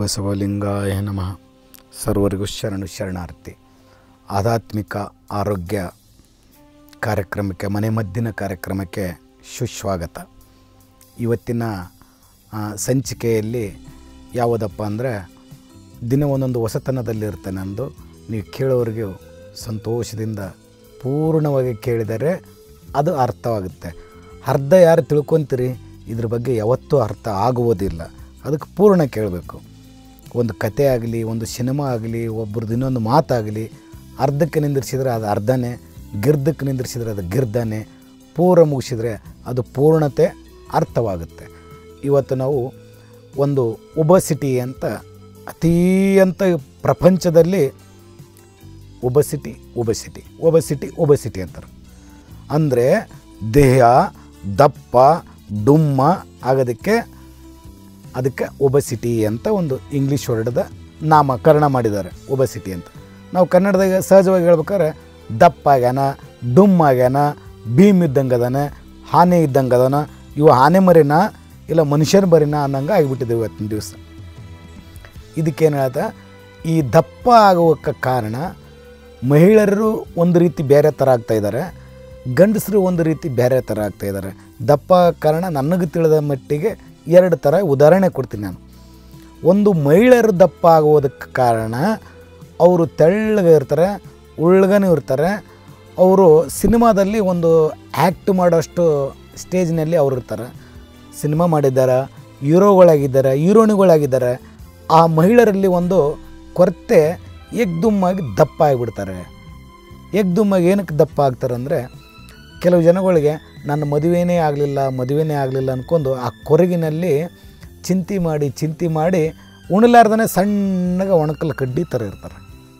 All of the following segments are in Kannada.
ಬಸವಲಿಂಗಾಯ ನಮಃ ಸರ್ವರಿಗೂ ಶರಣು ಶರಣಾರ್ಥಿ ಆಧ್ಯಾತ್ಮಿಕ ಆರೋಗ್ಯ ಕಾರ್ಯಕ್ರಮಕ್ಕೆ ಮನೆ ಮದ್ದಿನ ಕಾರ್ಯಕ್ರಮಕ್ಕೆ ಸುಸ್ವಾಗತ ಇವತ್ತಿನ ಆ, ಸಂಚಿಕೆಯಲ್ಲಿ ಯಾವುದಪ್ಪ ಅಂದರೆ ದಿನ ಒಂದೊಂದು ಹೊಸತನದಲ್ಲಿರುತ್ತೆ ನಂದು ನೀವು ಕೇಳೋರಿಗೂ ಸಂತೋಷದಿಂದ ಪೂರ್ಣವಾಗಿ ಕೇಳಿದರೆ ಅದು ಅರ್ಥವಾಗುತ್ತೆ ಅರ್ಧ ಯಾರು ತಿಳ್ಕೊತೀರಿ ಇದ್ರ ಬಗ್ಗೆ ಯಾವತ್ತೂ ಅರ್ಥ ಆಗುವುದಿಲ್ಲ ಅದಕ್ಕೆ ಪೂರ್ಣ ಕೇಳಬೇಕು ಒಂದು ಕತೆ ಆಗಲಿ ಒಂದು ಸಿನಿಮಾ ಆಗಲಿ ಒಬ್ರದ್ದು ಇನ್ನೊಂದು ಮಾತಾಗಲಿ ಅರ್ಧಕ್ಕೆ ನಿಂದಿರಿಸಿದ್ರೆ ಅದು ಅರ್ಧನೇ ಗಿರ್ದಕ್ಕೆ ನಿಂದಿರಿಸಿದ್ರೆ ಅದು ಗಿರ್ದನೆ ಪೂರ ಮುಗಿಸಿದರೆ ಅದು ಪೂರ್ಣತೆ ಅರ್ಥವಾಗುತ್ತೆ ಇವತ್ತು ನಾವು ಒಂದು ಒಬಸಿಟಿ ಅಂತ ಅತೀ ಅಂತ ಪ್ರಪಂಚದಲ್ಲಿ ಒಬಸಿಟಿ ಒಬಸಿಟಿ ಒಬಸಿಟಿ ಒಬಸಿಟಿ ಅಂತಾರೆ ಅಂದರೆ ದೇಹ ದಪ್ಪ ಡುಮ್ಮ ಆಗೋದಕ್ಕೆ ಅದಕ್ಕೆ ಒಬಸಿಟಿ ಅಂತ ಒಂದು ಇಂಗ್ಲೀಷ್ ವರ್ಡದ ನಾಮಕರಣ ಮಾಡಿದ್ದಾರೆ ಒಬಸಿಟಿ ಅಂತ ನಾವು ಕನ್ನಡದಾಗ ಸಹಜವಾಗಿ ಹೇಳ್ಬೇಕಾದ್ರೆ ದಪ್ಪ ಆಗ್ಯಾನ ಡುಮ್ ಆಗ್ಯಾನ ಭೀಮ್ ಇದ್ದಂಗೆ ಅದಾನ ಆನೆ ಇದ್ದಂಗೆ ಅದಾನ ಇವು ಆನೆ ಮರಿನ ಇಲ್ಲ ಮನುಷ್ಯನ ಮರಿನ ಅನ್ನಂಗೆ ಆಗಿಬಿಟ್ಟಿದೆ ಇವತ್ತಿನ ದಿವಸ ಇದಕ್ಕೇನು ಹೇಳ್ದ ಈ ದಪ್ಪ ಆಗೋಕ್ಕೆ ಕಾರಣ ಮಹಿಳೆಯರು ಒಂದು ರೀತಿ ಬೇರೆ ಥರ ಆಗ್ತಾ ಇದ್ದಾರೆ ಗಂಡಸರು ಒಂದು ರೀತಿ ಬೇರೆ ಥರ ಆಗ್ತಾ ಇದ್ದಾರೆ ದಪ್ಪ ಕಾರಣ ನನಗೆ ತಿಳಿದ ಮಟ್ಟಿಗೆ ಎರಡು ಥರ ಉದಾಹರಣೆ ಕೊಡ್ತೀನಿ ನಾನು ಒಂದು ಮಹಿಳೆಯರು ದಪ್ಪ ಆಗುವುದಕ್ಕೆ ಕಾರಣ ಅವರು ತೆಳ್ಳಗೆ ಇರ್ತಾರೆ ಉಳ್ಳಗನೂ ಇರ್ತಾರೆ ಅವರು ಸಿನಿಮಾದಲ್ಲಿ ಒಂದು ಆ್ಯಕ್ಟ್ ಮಾಡೋಷ್ಟು ಸ್ಟೇಜ್ನಲ್ಲಿ ಅವ್ರು ಇರ್ತಾರೆ ಸಿನಿಮಾ ಮಾಡಿದ್ದಾರೆ ಹೀರೋಗಳಾಗಿದ್ದಾರೆ ಹೀರೋಣಿಗಳಾಗಿದ್ದಾರೆ ಆ ಮಹಿಳೆಯರಲ್ಲಿ ಒಂದು ಕೊರತೆ ಏಕ್ದುಮ್ಮಾಗಿ ದಪ್ಪ ಆಗಿಬಿಡ್ತಾರೆ ಏಕ್ದುಮ್ಮಾಗಿ ಏನಕ್ಕೆ ದಪ್ಪ ಆಗ್ತಾರೆ ಅಂದರೆ ಕೆಲವು ಜನಗಳಿಗೆ ನನ್ನ ಮದುವೆನೇ ಆಗಲಿಲ್ಲ ಮದುವೆನೇ ಆಗಲಿಲ್ಲ ಅಂದ್ಕೊಂಡು ಆ ಕೊರಗಿನಲ್ಲಿ ಚಿಂತೆ ಮಾಡಿ ಚಿಂತೆ ಮಾಡಿ ಉಣಲಾರ್ದೇ ಸಣ್ಣಗೆ ಒಣಕಲ್ ಕಡ್ಡಿ ಥರ ಇರ್ತಾರೆ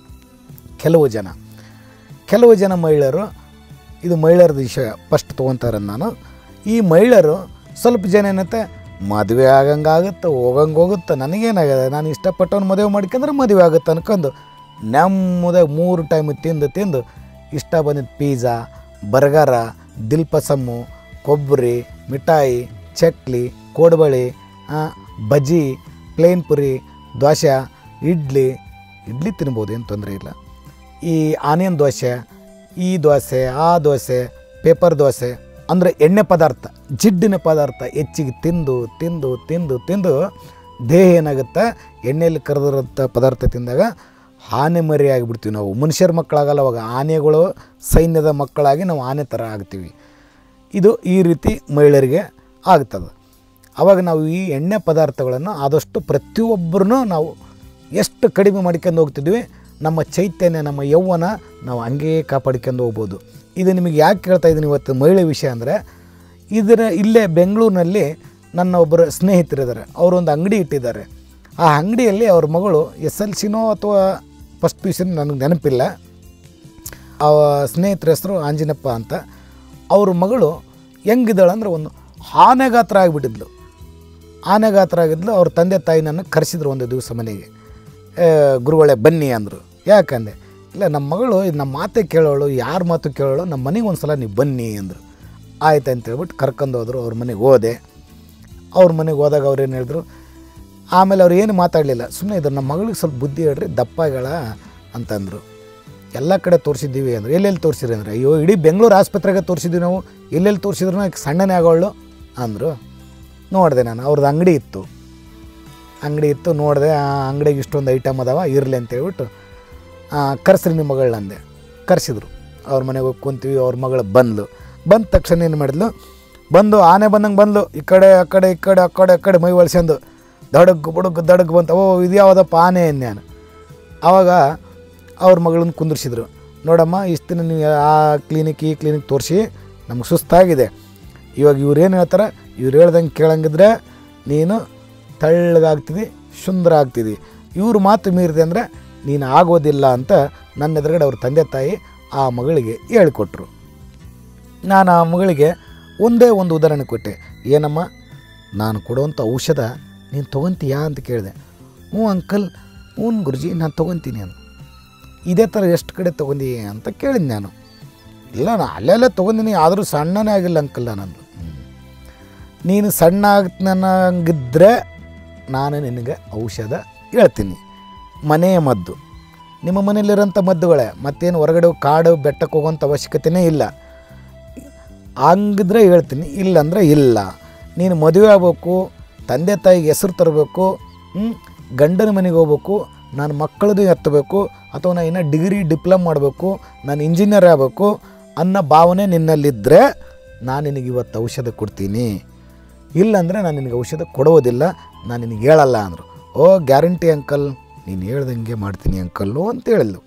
ಕೆಲವು ಜನ ಕೆಲವು ಜನ ಮಹಿಳೆಯರು ಇದು ಮಹಿಳೆಯರದ ವಿಷಯ ಫಸ್ಟ್ ತೊಗೊತಾರೆ ನಾನು ಈ ಮಹಿಳೆಯರು ಸ್ವಲ್ಪ ಜನ ಏನತ್ತೆ ಮದುವೆ ಆಗಂಗೆ ಆಗುತ್ತೆ ಹೋಗಂಗೆ ಹೋಗುತ್ತೆ ನನಗೇನಾಗಿದೆ ನಾನು ಇಷ್ಟಪಟ್ಟವ್ನು ಮದುವೆ ಮಾಡ್ಕೊಂಡ್ರೆ ಮದುವೆ ಆಗುತ್ತೆ ಅನ್ಕೊಂಡು ನೆಮ್ಮದಾಗ ಮೂರು ಟೈಮ್ ತಿಂದು ತಿಂದು ಇಷ್ಟ ಬಂದಿದ್ದು ಪಿಜ್ಜಾ ಬರ್ಗರ ದಿಲ್ಪಸಮ್ಮು ಕೊಬ್ಬರಿ ಮಿಠಾಯಿ ಚಕ್ಲಿ ಕೋಡ್ಬಳಿ ಆ, ಬಜ್ಜಿ ಪ್ಲೇನ್ ಪುರಿ ದೋಸೆ ಇಡ್ಲಿ ಇಡ್ಲಿ ತಿನ್ಬೋದು ಏನು ತೊಂದರೆ ಇಲ್ಲ ಈ ಆನಿಯನ್ ದೋಸೆ ಈ ದೋಸೆ ಆ ದೋಸೆ ಪೇಪರ್ ದೋಸೆ ಅಂದರೆ ಎಣ್ಣೆ ಪದಾರ್ಥ ಜಿಡ್ಡಿನ ಪದಾರ್ಥ ಹೆಚ್ಚಿಗೆ ತಿಂದು ತಿಂದು ತಿಂದು ತಿಂದು ದೇಹ ಏನಾಗುತ್ತೆ ಎಣ್ಣೆಯಲ್ಲಿ ಕರೆದಿರೋಂಥ ಪದಾರ್ಥ ತಿಂದಾಗ ಆನೆ ಮರಿ ಆಗಿಬಿಡ್ತೀವಿ ನಾವು ಮನುಷ್ಯರ ಮಕ್ಕಳಾಗಲ್ಲ ಅವಾಗ ಆನೆಗಳು ಸೈನ್ಯದ ಮಕ್ಕಳಾಗಿ ನಾವು ಆನೆ ಥರ ಆಗ್ತೀವಿ ಇದು ಈ ರೀತಿ ಮಹಿಳೆಯರಿಗೆ ಆಗ್ತದೆ ಆವಾಗ ನಾವು ಈ ಎಣ್ಣೆ ಪದಾರ್ಥಗಳನ್ನು ಆದಷ್ಟು ಪ್ರತಿಯೊಬ್ಬರೂ ನಾವು ಎಷ್ಟು ಕಡಿಮೆ ಮಾಡ್ಕೊಂಡು ಹೋಗ್ತಿದ್ವಿ ನಮ್ಮ ಚೈತನ್ಯ ನಮ್ಮ ಯೌವನ ನಾವು ಹಂಗೇ ಕಾಪಾಡ್ಕೊಂಡು ಹೋಗ್ಬೋದು ಇದು ನಿಮಗೆ ಯಾಕೆ ಕೇಳ್ತಾ ಇದ್ದೀನಿ ಇವತ್ತು ಮಹಿಳೆ ವಿಷಯ ಅಂದರೆ ಇದರ ಇಲ್ಲೇ ಬೆಂಗಳೂರಿನಲ್ಲಿ ನನ್ನ ಒಬ್ಬರು ಸ್ನೇಹಿತರಿದ್ದಾರೆ ಅವರೊಂದು ಅಂಗಡಿ ಇಟ್ಟಿದ್ದಾರೆ ಆ ಅಂಗಡಿಯಲ್ಲಿ ಅವ್ರ ಮಗಳು ಎಸ್ ಎಲ್ ಸಿನೋ ಅಥವಾ ಫಸ್ಟ್ ಪಿ ಯು ಸಿನೋ ನನಗೆ ನೆನಪಿಲ್ಲ ಆ ಸ್ನೇಹಿತರ ಹೆಸರು ಆಂಜಿನಪ್ಪ ಅಂತ ಅವ್ರ ಮಗಳು ಹೆಂಗಿದ್ದಾಳೆ ಅಂದರೆ ಒಂದು ಆನೆಗಾತ್ರ ಆಗಿಬಿಟ್ಟಿದ್ಲು ಆನೆಗಾತ್ರ ಆಗಿದ್ಲು ಅವ್ರ ತಂದೆ ತಾಯಿ ನನ್ನ ಕರೆಸಿದ್ರು ಒಂದು ದಿವಸ ಮನೆಗೆ "ಏ, ಗುರುಗಳೇ ಬನ್ನಿ ಅಂದರು ಯಾಕಂದೆ ಇಲ್ಲ ನಮ್ಮ ಮಗಳು ಇದು ನಮ್ಮ ಮಾತೇ ಕೇಳೋಳು ಯಾರ ಮಾತು ಕೇಳೋಳು ನಮ್ಮ ಮನೆಗೆ ಒಂದು ಸಲ ನೀವು ಬನ್ನಿ ಅಂದರು ಆಯ್ತು ಅಂತ ಹೇಳ್ಬಿಟ್ಟು ಕರ್ಕೊಂಡು ಹೋದರು ಅವ್ರ ಮನೆಗೆ ಹೋದೆ ಅವ್ರ ಮನೆಗೆ ಹೋದಾಗ ಅವ್ರು ಏನು ಹೇಳಿದ್ರು ಆಮೇಲೆ ಅವ್ರು ಏನು ಮಾತಾಡಲಿಲ್ಲ ಸುಮ್ಮನೆ ಇದ್ರು ನಮ್ಮ ಮಗಳಿಗೆ ಸ್ವಲ್ಪ ಬುದ್ಧಿ ಹೇಳ್ರಿ ದಪ್ಪಗಳ ಅಂತಂದರು ಎಲ್ಲ ಕಡೆ ತೋರಿಸಿದ್ದೀವಿ ಅಂದ್ರೆ ಎಲ್ಲೆಲ್ಲಿ ತೋರಿಸಿದ್ರಿ ಅಂದರೆ ಅಯ್ಯೋ ಇಡೀ ಬೆಂಗಳೂರು ಆಸ್ಪತ್ರೆಗೆ ತೋರಿಸಿದ್ವಿ ನಾವು ಎಲ್ಲೆಲ್ಲಿ ತೋರಿಸಿದ್ರು ಆಕೆ ಸಣ್ಣನೇ ಆಗೋಳು ಅಂದರು ನೋಡಿದೆ ನಾನು ಅವ್ರದ್ದು ಅಂಗಡಿ ಇತ್ತು ಅಂಗಡಿ ಇತ್ತು ನೋಡಿದೆ ಆ ಅಂಗಡಿಗೆ ಇಷ್ಟೊಂದು ಐಟಮ್ ಅದಾವ ಇರಲಿ ಅಂತ ಹೇಳ್ಬಿಟ್ಟು ಆ, ಕರ್ಸ್ರಿ ನಿಮ್ಮ ಮಗಳನ್ನ ಅಂದೆ ಕರೆಸಿದ್ರು ಅವ್ರ ಮನೆಗೆ ಹೋಗಿ ಕುಂತೀವಿ ಅವ್ರ ಮಗಳು ಬಂದ್ಲು ಬಂದ ತಕ್ಷಣ ಏನು ಮಾಡಿದ್ಲು ಬಂದು ಆನೆ ಬಂದಂಗೆ ಬಂದ್ಲು ಈ ಕಡೆ ಆ ಕಡೆ ಈ ಕಡೆ ಆ ಕಡೆ ಆ ಕಡೆ ಮೈ ಒಳ್ಸ್ಕೊಂಡು ದಡಗ್ ಬುಡಗ್ ದಡಗ್ ಬಂತು ಓ ಇದು ಯಾವುದಪ್ಪ ಆನೆ ನಾನು ಆವಾಗ ಅವ್ರ ಮಗಳನ್ನ ಕುಂದಿರ್ಸಿದ್ರು ನೋಡಮ್ಮ ಇಷ್ಟು ದಿನ ನೀವು ಆ ಕ್ಲಿನಿಕ್ ಈ ಕ್ಲಿನಿಕ್ ತೋರಿಸಿ ನಮ್ಗೆ ಸುಸ್ತಾಗಿದೆ ಇವಾಗ ಇವ್ರು ಏನು ಹೇಳ್ತಾರೆ ಇವ್ರು ಹೇಳ್ದಂಗೆ ಕೇಳಂಗಿದ್ರೆ ನೀನು ತೆಳ್ಳಗಾಗ್ತಿದಿ ಸುಂದರ ಆಗ್ತಿದಿ ಇವ್ರ ಮಾತು ಮೀರಿದೆ ಅಂದರೆ ನೀನು ಆಗೋದಿಲ್ಲ ಅಂತ ನನ್ನ ಎದುರುಗಡೆ ಅವ್ರ ತಂದೆ ತಾಯಿ ಆ ಮಗಳಿಗೆ ಹೇಳಿಕೊಟ್ರು ನಾನು ಆ ಮಗಳಿಗೆ ಒಂದೇ ಒಂದು ಉದಾಹರಣೆ ಕೊಟ್ಟೆ ಏನಮ್ಮ ನಾನು ಕೊಡುವಂಥ ಔಷಧ ನೀನು ತೊಗೊತೀಯಾ ಅಂತ ಕೇಳಿದೆ ಹ್ಞೂ ಅಂಕಲ್ ಹ್ಞೂ ಗುರುಜಿ ನಾನು ತೊಗೊತೀನಿ ಅಂತ ಇದೇ ಥರ ಎಷ್ಟು ಕಡೆ ತೊಗೊಂಡಿ ಅಂತ ಕೇಳಿದ್ ನಾನು ಇಲ್ಲ ನಾನು ಅಲ್ಲೆಲ್ಲ ತೊಗೊಂಡಿನಿ ಆದರೂ ಸಣ್ಣನೇ ಆಗಿಲ್ಲ ಅಂಕಲ್ ನಾನು ನೀನು ಸಣ್ಣ ಆಗ್ತನಂಗಿದ್ರೆ ನಾನು ನಿನಗೆ ಔಷಧ ಹೇಳ್ತೀನಿ ಮನೆಯ ಮದ್ದು ನಿಮ್ಮ ಮನೇಲಿರೋಂಥ ಮದ್ದುಗಳೇ ಮತ್ತೇನು ಹೊರಗಡೆ ಕಾಡು ಬೆಟ್ಟಕ್ಕೆ ಹೋಗೋಂಥ ಅವಶ್ಯಕತೆಯೇ ಇಲ್ಲ ಹಂಗಿದ್ರೆ ಹೇಳ್ತೀನಿ ಇಲ್ಲಂದ್ರೆ ಇಲ್ಲ ನೀನು ಮದುವೆ ಆಗ್ಬೇಕು ತಂದೆ ತಾಯಿಗೆ ಹೆಸರು ತರಬೇಕು ಹ್ಮ್? ಗಂಡನ ಮನೆಗೆ ಹೋಗ್ಬೇಕು ನಾನು ಮಕ್ಕಳದು ಎತ್ತಬೇಕು ಅಥವಾ ನಾನು ಇನ್ನೂ ಡಿಗ್ರಿ ಡಿಪ್ಲೊಮ್ ಮಾಡಬೇಕು ನಾನು ಇಂಜಿನಿಯರ್ ಆಗಬೇಕು ಅನ್ನೋ ಭಾವನೆ ನಿನ್ನಲ್ಲಿದ್ದರೆ ನಾನು ನಿನಗೆ ಇವತ್ತು ಔಷಧ ಕೊಡ್ತೀನಿ ಇಲ್ಲಾಂದರೆ ನಾನು ನಿನಗೆ ಔಷಧ ಕೊಡೋದಿಲ್ಲ ನಾನು ನಿನಗೆ ಹೇಳಲ್ಲ ಅಂದರು ಓ ಗ್ಯಾರಂಟಿ ಅಂಕಲ್ ನೀನು ಹೇಳ್ದಂಗೆ ಮಾಡ್ತೀನಿ ಅಂಕಲ್ಲು ಅಂತ ಹೇಳಿದ್ಲು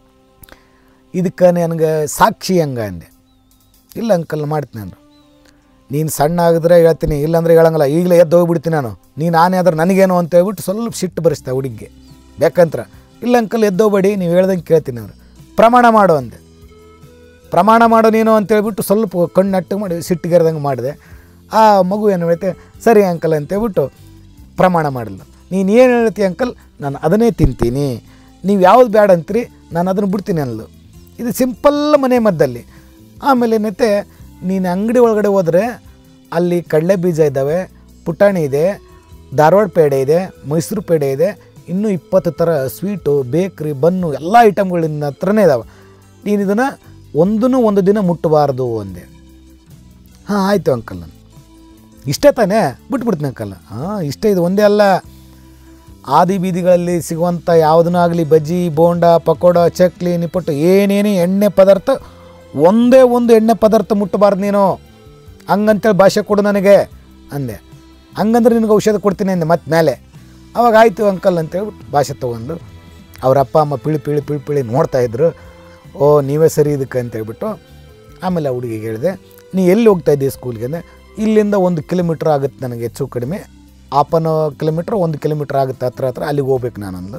ಇದಕ್ಕೆ ನನಗೆ ಸಾಕ್ಷಿ ಹಂಗ ಅಂದೆ ಇಲ್ಲ ಅಂಕಲ್ ಮಾಡ್ತೀನಿ ನಾನು ನೀನು ಸಣ್ಣ ಆಗಿದ್ರೆ ಹೇಳ್ತೀನಿ ಇಲ್ಲಾಂದ್ರೆ ಹೇಳಂಗಿಲ್ಲ ಈಗಲೇ ಎದ್ದು ಹೋಗ್ಬಿಡ್ತೀನಿ ನಾನು ನೀನು ಆನೆ ಆದ್ರೆ ನನಗೇನು ಅಂತ ಹೇಳ್ಬಿಟ್ಟು ಸ್ವಲ್ಪ ಸಿಟ್ಟು ಬರಿಸ್ತೆ ಹುಡುಗಿಗೆ ಬೇಕಂತ್ರ ಇಲ್ಲ ಅಂಕಲ್ ಎದ್ದೋಗ್ಬೇಡಿ ನೀವು ಹೇಳ್ದಂಗೆ ಕೇಳ್ತೀನಿ ಅವರು ಪ್ರಮಾಣ ಮಾಡು ಅಂದೆ ಪ್ರಮಾಣ ಮಾಡು ನೀನು ಅಂತ ಹೇಳ್ಬಿಟ್ಟು ಸ್ವಲ್ಪ ಕಣ್ಣು ನಟ್ಟು ಮಾಡಿ ಸಿಟ್ಟಿಗೆರ್ದಂಗೆ ಮಾಡಿದೆ ಆ ಮಗು ಏನು ಹೇಳುತ್ತೆ ಸರಿ ಅಂಕಲ್ ಅಂತ ಹೇಳ್ಬಿಟ್ಟು ಪ್ರಮಾಣ ಮಾಡಿಲ್ಲ ನೀನು ಏನು ಹೇಳ್ತಿ ಅಂಕಲ್ ನಾನು ಅದನ್ನೇ ತಿಂತೀನಿ ನೀವು ಯಾವ್ದು ಬೇಡ ಅಂತೀರಿ ನಾನು ಅದನ್ನು ಬಿಡ್ತೀನಿ ಅನ್ನಲು ಇದು ಸಿಂಪಲ್ ಮನೆ ಮದ್ದಲ್ಲಿ ಆಮೇಲೆ ಏನೈತೆ ನೀನು ಅಂಗಡಿ ಒಳಗಡೆ ಹೋದರೆ ಅಲ್ಲಿ ಕಡಲೆ ಬೀಜ ಇದ್ದಾವೆ ಪುಟಾಣಿ ಇದೆ ಧಾರವಾಡ ಪೇಡೆ ಇದೆ ಮೈಸೂರು ಪೇಡೆ ಇದೆ ಇನ್ನೂ ಇಪ್ಪತ್ತು ಥರ ಸ್ವೀಟು ಬೇಕ್ರಿ ಬನ್ನು ಎಲ್ಲ ಐಟಮ್ಗಳಿನ ಹತ್ರನೇ ಇದ್ದಾವೆ ನೀನು ಇದನ್ನು ಒಂದೂ ಒಂದು ದಿನ ಮುಟ್ಟಬಾರ್ದು ಅಂದೆ ಹಾಂ ಆಯಿತು ಅಂಕಲ್ ನಾನು ಇಷ್ಟೇ ತಾನೇ ಬಿಟ್ಬಿಡ್ತೀನಿ ಅಂಕಲ್ ಹಾಂ ಇಷ್ಟೇ ಇದು ಒಂದೇ ಅಲ್ಲ ಆದಿ ಬೀದಿಗಳಲ್ಲಿ ಸಿಗುವಂಥ ಯಾವುದನ್ನೂ ಆಗಲಿ ಬಜ್ಜಿ ಬೋಂಡ ಪಕೋಡ ಚಕ್ಲಿ ನಿಪ್ಪಟ್ಟು ಏನೇನು ಎಣ್ಣೆ ಪದಾರ್ಥ ಒಂದೇ ಒಂದು ಎಣ್ಣೆ ಪದಾರ್ಥ ಮುಟ್ಟಬಾರ್ದು ನೀನು ಹಂಗಂತೇಳಿ ಭಾಷೆ ಕೊಡು ನನಗೆ ಅಂದೆ ಹಂಗಂದ್ರೆ ನಿನಗೆ ಔಷಧ ಕೊಡ್ತೀನಿ ಅಂದೆ ಮತ್ತೆ ಮೇಲೆ ಅವಾಗ ಆಯಿತು ಅಂಕಲ್ ಅಂತೇಳ್ಬಿಟ್ಟು ಭಾಷೆ ತೊಗೊಂಡು ಅವ್ರ ಅಪ್ಪ ಅಮ್ಮ ಪಿಳಿ ಪಿಳಿ ಪಿಳಿ ಪಿಳಿ ನೋಡ್ತಾಯಿದ್ರು ಓ ನೀವೇ ಸರಿ ಇದಕ್ಕೆ ಅಂತೇಳ್ಬಿಟ್ಟು ಆಮೇಲೆ ಆ ಹುಡುಗಿಗೆ ಹೇಳಿದೆ ನೀ ಎಲ್ಲಿ ಹೋಗ್ತಾ ಇದ್ದೀಯ ಸ್ಕೂಲ್ಗೆ ಅಂದರೆ ಇಲ್ಲಿಂದ ಒಂದು ಕಿಲೋಮೀಟ್ರ್ ಆಗುತ್ತೆ ನನಗೆ ಹೆಚ್ಚು ಕಡಿಮೆ ಆಪನ್ ಕಿಲೋಮೀಟ್ರ್ ಒಂದು ಕಿಲೋಮೀಟ್ರ್ ಆಗುತ್ತೆ ಹತ್ರ ಹತ್ರ ಅಲ್ಲಿಗೆ ಹೋಗ್ಬೇಕು ನಾನಂದು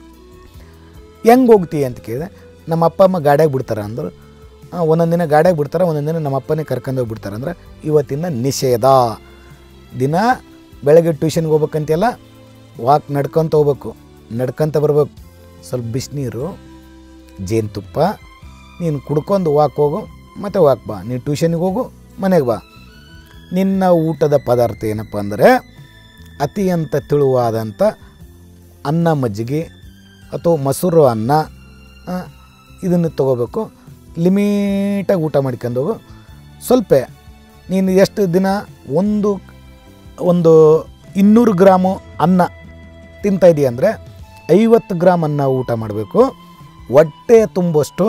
ಹೆಂಗೆ ಹೋಗ್ತೀಯ ಅಂತ ಕೇಳಿದೆ ನಮ್ಮ ಅಪ್ಪ ಅಮ್ಮ ಗಾಡ್ಯಾಗ ಬಿಡ್ತಾರೆ ಅಂದರು ಒಂದೊಂದು ದಿನ ಗಾಡ್ಯಾಗ ಬಿಡ್ತಾರೆ ಒಂದೊಂದು ದಿನ ನಮ್ಮ ಅಪ್ಪನೇ ಕರ್ಕೊಂಡು ಹೋಗ್ಬಿಡ್ತಾರೆ ಅಂದ್ರೆ ಇವತ್ತಿನ ನಿಷೇಧ ದಿನ ಬೆಳಗ್ಗೆ ಟ್ಯೂಷನ್ಗೆ ಹೋಗ್ಬೇಕಂತೆಲ್ಲ ವಾಕ್ ನಡ್ಕೊತ ಹೋಗ್ಬೇಕು ನಡ್ಕೊತ ಬರ್ಬೇಕು ಸ್ವಲ್ಪ ಬಿಸಿನೀರು ಜೇನುತುಪ್ಪ ನೀನು ಕುಡ್ಕೊಂಡು ವಾಕ್ ಹೋಗು ಮತ್ತು ವಾಕ್ ಬಾ ನೀನು ಟ್ಯೂಷನ್ಗೆ ಹೋಗು ಮನೆಗೆ ಬಾ ನಿನ್ನ ಊಟದ ಪದಾರ್ಥ ಏನಪ್ಪ ಅಂದರೆ ಅತಿಯಂತ ತೆಳುವಾದಂಥ ಅನ್ನ ಮಜ್ಜಿಗೆ ಅಥವಾ ಮೊಸರು ಅನ್ನ ಆ, ಇದನ್ನು ತೊಗೋಬೇಕು ಲಿಮಿಟಾಗಿ ಊಟ ಮಾಡ್ಕೊಂಡು ಹೋಗು ಸ್ವಲ್ಪ ನೀನು ಎಷ್ಟು ದಿನ ಒಂದು ಒಂದು ಇನ್ನೂರು ಗ್ರಾಮು ಅನ್ನ ತಿಂತಾ ಇದೀಯ ಅಂದರೆ ಐವತ್ತು ಗ್ರಾಮ್ ಅನ್ನ ಊಟ ಮಾಡಬೇಕು ಹೊಟ್ಟೆ ತುಂಬುವಷ್ಟು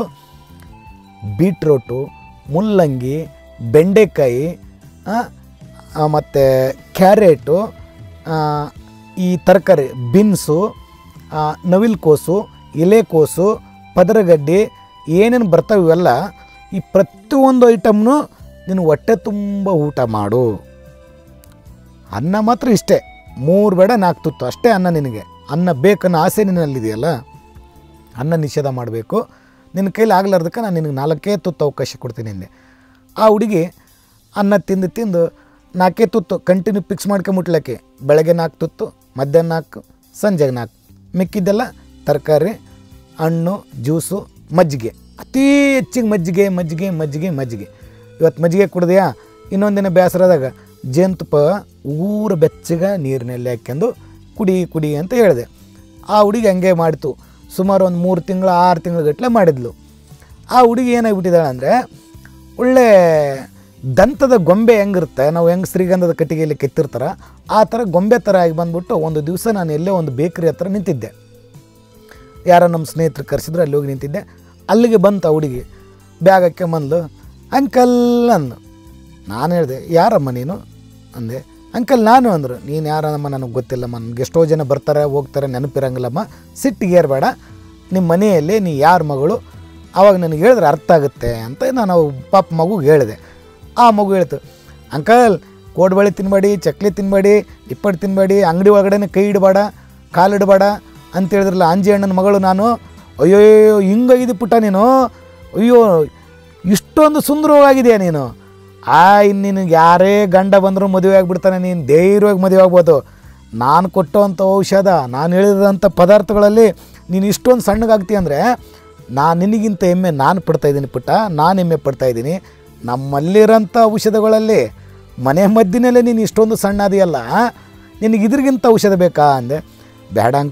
ಬೀಟ್ರೋಟು ಮುಲ್ಲಂಗಿ ಬೆಂಡೆಕಾಯಿ ಮತ್ತು ಕ್ಯಾರೆಟು ಆ, ಈ ತರಕಾರಿ ಬೀನ್ಸು ಆ, ನವಿಲುಕೋಸು ಎಲೆಕೋಸು ಪದರಗಡ್ಡಿ ಏನೇನು ಬರ್ತಾವೆ ಇವೆಲ್ಲ ಈ ಪ್ರತಿಯೊಂದು ಐಟಮ್ನು ನೀನು ಹೊಟ್ಟೆ ತುಂಬ ಊಟ ಮಾಡು ಅನ್ನ ಮಾತ್ರ ಇಷ್ಟೇ ಮೂರು ಬೇಡ ನಾಲ್ಕು ತುತ್ತು ಅಷ್ಟೇ ಅನ್ನ ನಿನಗೆ ಅನ್ನ ಬೇಕನ್ನೋ ಆಸೆ ನಿನ್ನಲ್ಲಿದೆಯಲ್ಲ ಅನ್ನ ನಿಷೇಧ ಮಾಡಬೇಕು ನಿನ್ನ ಕೈಲಿ ಆಗ್ಲಾರ್ದಕ್ಕೆ ನಾನು ನಿನಗೆ ನಾಲ್ಕೇ ತುತ್ತು ಅವಕಾಶ ಕೊಡ್ತೀನಿ ಅಂದೆ ಆ ಹುಡುಗಿ ಅನ್ನ ತಿಂದು ತಿಂದು ನಾಲ್ಕೇ ತುತ್ತು ಕಂಟಿನ್ಯೂ ಫಿಕ್ಸ್ ಮಾಡ್ಕೊಂಬಿಟ್ಲಕ್ಕೆ ಬೆಳಗ್ಗೆ ನಾಲ್ಕು ತುತ್ತು ಮಧ್ಯಾಹ್ನ ನಾಲ್ಕು ಸಂಜೆಗೆ ನಾಲ್ಕು ಮಿಕ್ಕಿದ್ದೆಲ್ಲ ತರಕಾರಿ ಹಣ್ಣು ಜ್ಯೂಸು ಮಜ್ಜಿಗೆ ಅತೀ ಹೆಚ್ಚಿಗೆ ಮಜ್ಜಿಗೆ ಮಜ್ಜಿಗೆ ಮಜ್ಜಿಗೆ ಮಜ್ಜಿಗೆ ಇವತ್ತು ಮಜ್ಜಿಗೆ ಕುಡ್ದೆಯಾ ಇನ್ನೊಂದು ದಿನ ಬೇಸರದಾಗ ಜೇನುತುಪ್ಪ ಊರ ಬೆಚ್ಚಗೆ ನೀರಿನಲ್ಲಿ ಹಾಕ್ಕೊಂಡು ಕುಡಿ ಕುಡಿ ಅಂತ ಹೇಳಿದೆ ಆ ಹುಡುಗಿ ಹಂಗೆ ಮಾಡಿತು ಸುಮಾರು ಒಂದು ಮೂರು ತಿಂಗಳು ಆರು ತಿಂಗಳ ಗಟ್ಟಲೆ ಮಾಡಿದ್ಲು ಆ ಹುಡುಗಿ ಏನಾಗ್ಬಿಟ್ಟಿದ್ದಾಳೆ ಅಂದರೆ ಒಳ್ಳೆ ದಂತದ ಗೊಂಬೆ ಹೆಂಗಿರುತ್ತೆ ನಾವು ಹೆಂಗೆ ಶ್ರೀಗಂಧದ ಕಟ್ಟಿಗೆಯಲ್ಲಿ ಕೆತ್ತಿರ್ತಾರ ಆ ಥರ ಗೊಂಬೆ ಥರ ಆಗಿ ಬಂದ್ಬಿಟ್ಟು ಒಂದು ದಿವಸ ನಾನು ಎಲ್ಲೇ ಒಂದು ಬೇಕ್ರಿ ಹತ್ರ ನಿಂತಿದ್ದೆ ಯಾರೋ ನಮ್ಮ ಸ್ನೇಹಿತರು ಕರೆಸಿದ್ರು ಅಲ್ಲಿ ಹೋಗಿ ನಿಂತಿದ್ದೆ ಅಲ್ಲಿಗೆ ಬಂತು ಆ ಹುಡುಗಿ ಬ್ಯಾಗ್ ಹಾಕ್ಕೊಂಬಂದ್ಲು ಅಂಕಲ್ ಅಂದು ನಾನು ಹೇಳಿದೆ ಯಾರಮ್ಮ ನೀನು ಅಂದೆ ಅಂಕಲ್ ನಾನು ಅಂದರು ನೀನು ಯಾರಮ್ಮ ನನಗೆ ಗೊತ್ತಿಲ್ಲಮ್ಮ ನನಗೆ ಎಷ್ಟೋ ಜನ ಬರ್ತಾರೆ ಹೋಗ್ತಾರೆ ನೆನಪಿರಂಗಿಲ್ಲಮ್ಮ ಸಿಟ್ಟಿಗೆ ಏರ್ಬೇಡ ನಿಮ್ಮ ಮನೆಯಲ್ಲಿ ನೀ ಯಾರ ಮಗಳು ಆವಾಗ ನನಗೆ ಹೇಳಿದ್ರೆ ಅರ್ಥ ಆಗುತ್ತೆ ಅಂತ ನಾನು ಅವ್ ಪಾಪ ಮಗುಗೆ ಹೇಳಿದೆ ಆ ಮಗು ಹೇಳ್ತು ಅಂಕಲ್ ಕೋಡ್ಬಳೆ ತಿನ್ಬೇಡಿ ಚಕ್ಲಿ ತಿನ್ಬೇಡಿ ಇಪ್ಪಟ್ಟು ತಿನ್ಬೇಡಿ ಅಂಗಡಿ ಒಳಗಡೆ ಕೈ ಇಡಬೇಡ ಕಾಲು ಇಡಬೇಡ ಅಂತ ಹೇಳಿದ್ರಲ್ಲ ಅಂಜಿ ಅಣ್ಣನ ಮಗಳು ನಾನು ಅಯ್ಯೋಯ್ಯೋ ಹಿಂಗಾಗಿದೆ ಪುಟ್ಟ ನೀನು ಅಯ್ಯೋ ಇಷ್ಟೊಂದು ಸುಂದರವಾಗಿದೆಯಾ ನೀನು ಆ ಇನ್ನು ನಿನಗೆ ಯಾರೇ ಗಂಡ ಬಂದರೂ ಮದುವೆ ಆಗಿಬಿಡ್ತಾನೆ ನೀನು ಧೈರ್ಯವಾಗಿ ಮದುವೆ ಆಗ್ಬೋದು ನಾನು ಕೊಟ್ಟೋವಂಥ ಔಷಧ ನಾನು ಹೇಳಿದಂಥ ಪದಾರ್ಥಗಳಲ್ಲಿ ನೀನು ಇಷ್ಟೊಂದು ಸಣ್ಣಗಾಗ್ತಿ ಅಂದರೆ ನಾನು ನಿನಗಿಂತ ಹೆಮ್ಮೆ ನಾನು ಪಡ್ತಾ ಇದ್ದೀನಿ ಪುಟ್ಟ ನಾನು ಹೆಮ್ಮೆ ಪಡ್ತಾ ಇದ್ದೀನಿ ನಮ್ಮಲ್ಲಿರೋಂಥ ಔಷಧಗಳಲ್ಲಿ ಮನೆ ಮದ್ದಿನಲ್ಲೇ ನೀನು ಇಷ್ಟೊಂದು ಸಣ್ಣ ಅದೆಯಲ್ಲ ನಿನಗೆ ಇದ್ರಿಗಿಂತ ಔಷಧ ಬೇಕಾ ಅಂದೆ ಬೇಡ ಅಂಕಲ್